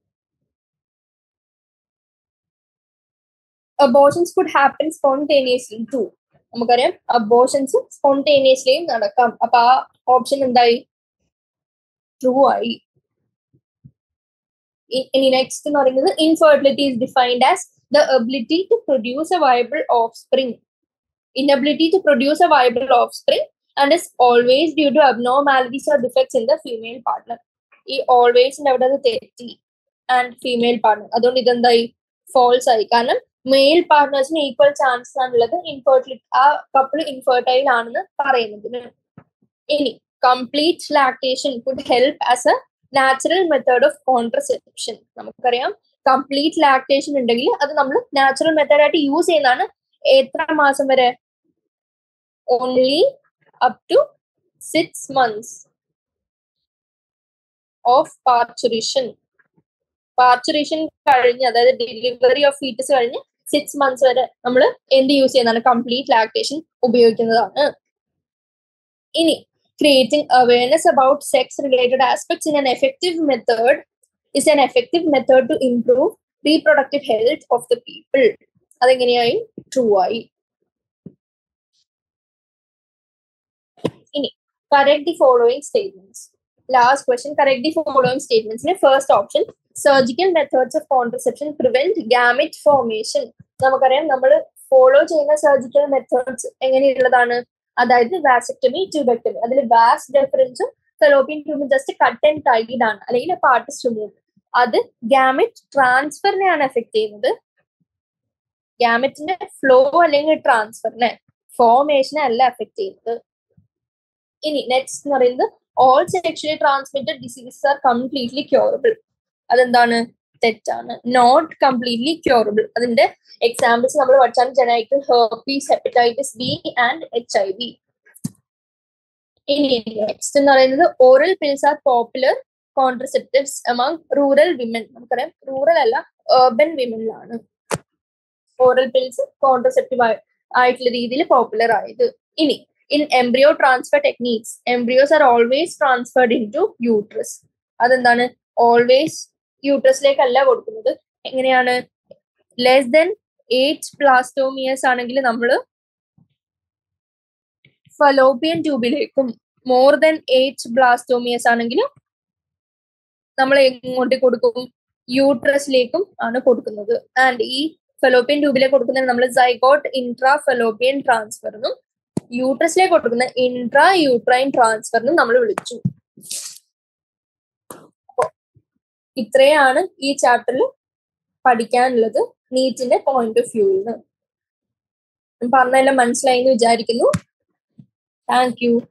abortions could happen spontaneously too നമുക്കറിയാം അബോഷൻസ് സ്പോണ്ടേനിയസ്ലിയും നടക്കാം അപ്പൊ ആ ഓപ്ഷൻ എന്തായി ട്രൂ ആയി ഇനി നെക്സ്റ്റ് എന്ന് പറയുന്നത് infertility is defined as the ability to produce a viable offspring inability to produce a viable offspring and is always due to abnormalities or defects in the female partner. ഈ ഓൾവേസിന്റെ അവിടെ അത് തെറ്റി and female partner അതുകൊണ്ട് ഇതെന്തായി false ആയി കാരണം male പാർട്ട്നേഴ്സിന് equal chance ആണുള്ളത് infertility ആ കപ്പിൾ ഇൻഫെർട്ടൈൽ ആണെന്ന് പറയുന്നതിന് ഇനി complete lactation could help as a natural method of contraception നമുക്കറിയാം കംപ്ലീറ്റ് ലാക്ടേഷൻ ഉണ്ടെങ്കിൽ അത് നമ്മൾ നാച്ചുറൽ മെത്തേഡായിട്ട് യൂസ് ചെയ്യുന്നതാണ് എത്ര മാസം വരെ only up to six months of parturition parturition കഴിഞ്ഞ് അതായത് ഡെലിവറി ഓഫ് ഫീറ്റസ് കഴിഞ്ഞ് സിക്സ് മന്ത്സ് വരെ നമ്മൾ എന്ത് യൂസ് ചെയ്യുന്നതാണ് കംപ്ലീറ്റ് ലാക്ടേഷൻ ഉപയോഗിക്കുന്നതാണ് ഇനി creating awareness about sex related aspects in an effective method is an effective method to improve reproductive health of the people അതെങ്ങനെയായി ട്രൂ ആയി ഇനി correct the following statements last question correct the following സ്റ്റേറ്റ്മെന്റ്സിന് first option surgical methods of contraception prevent gamete formation നമുക്കറിയാം നമ്മൾ follow ചെയ്യുന്ന surgical methods എങ്ങനെയുള്ളതാണ് അതായത് vasectomy tubectomy അതിൽ വാസ് ഡെഫറൻസും ഫെലോപ്പിയൻ ട്യൂബും ജസ്റ്റ് കട്ട് ആൻഡ് ടൈഡ് ആണ് അല്ലെങ്കിൽ പാർട്ട് റിമൂവ് അത് ഗാമിറ്റ് ട്രാൻസ്ഫറിനെയാണ് എഫക്ട് ചെയ്യുന്നത് ഗാമറ്റിന്റെ ഫ്ലോ അല്ലെങ്കിൽ ട്രാൻസ്ഫറിനെ ഫോർമേഷനെ അല്ല എഫക്ട് ചെയ്യുന്നത് ഇനി നെക്സ്റ്റ് എന്ന് പറയുന്നത് all sexually transmitted diseases are completely curable അതെന്താണ് തെറ്റാണ് നോട്ട് കംപ്ലീറ്റ്ലി ക്യൂറബിൾ അതിന്റെ എക്സാമ്പിൾസ് നമ്മൾ പഠിച്ചാണ് genital herpes hepatitis B and H I V ഇനി നെക്സ്റ്റ് എന്ന് പറയുന്നത് oral pills are popular contraceptives among rural women നമുക്കറിയാം റൂറൽ അല്ല ഏർബൻ വിമനിലാണ് ഓറൽ പിൽസ് കോൺട്രസെപ്റ്റീവ് ആയിട്ടുള്ള രീതിയിൽ പോപ്പുലർ ആയത് ഇനി in embryo transfer techniques embryos are always transferred into uterus അതെന്താണ് ഓൾവേസ് യൂട്രസിലേക്കല്ല കൊടുക്കുന്നത് എങ്ങനെയാണ് ലെസ് ദെൻ എയ്റ്റ് പ്ലാസ്റ്റോമിയസ് ആണെങ്കിൽ നമ്മൾ ഫലോപ്പിയൻ ട്യൂബിലേക്കും മോർ ദെൻ എയ്റ്റ് ബ്ലാസ്റ്റോമിയസ് ആണെങ്കിൽ നമ്മൾ എങ്ങോട്ട് കൊടുക്കും യൂട്രസിലേക്കും ആണ് കൊടുക്കുന്നത് ആൻഡ് ഈ ഫെലോപ്പിയൻ ട്യൂബിലേക്ക് കൊടുക്കുന്നത് നമ്മൾ സൈഗോട്ട് ഇൻട്രാ ഫെലോപ്പിയൻ ട്രാൻസ്ഫർ എന്നും യൂട്രസിലേക്ക് കൊടുക്കുന്ന ഇൻട്രാ യൂട്രൈൻ ട്രാൻസ്ഫർ എന്നും നമ്മൾ വിളിച്ചു ഇത്രയാണ് ഈ ചാപ്റ്ററിൽ പഠിക്കാനുള്ളത് നീറ്റിന്റെ പോയിന്റ് ഓഫ് വ്യൂവിൽ നിന്ന് പറഞ്ഞതെല്ലാം മനസ്സിലായി എന്ന് വിചാരിക്കുന്നു താങ്ക് യു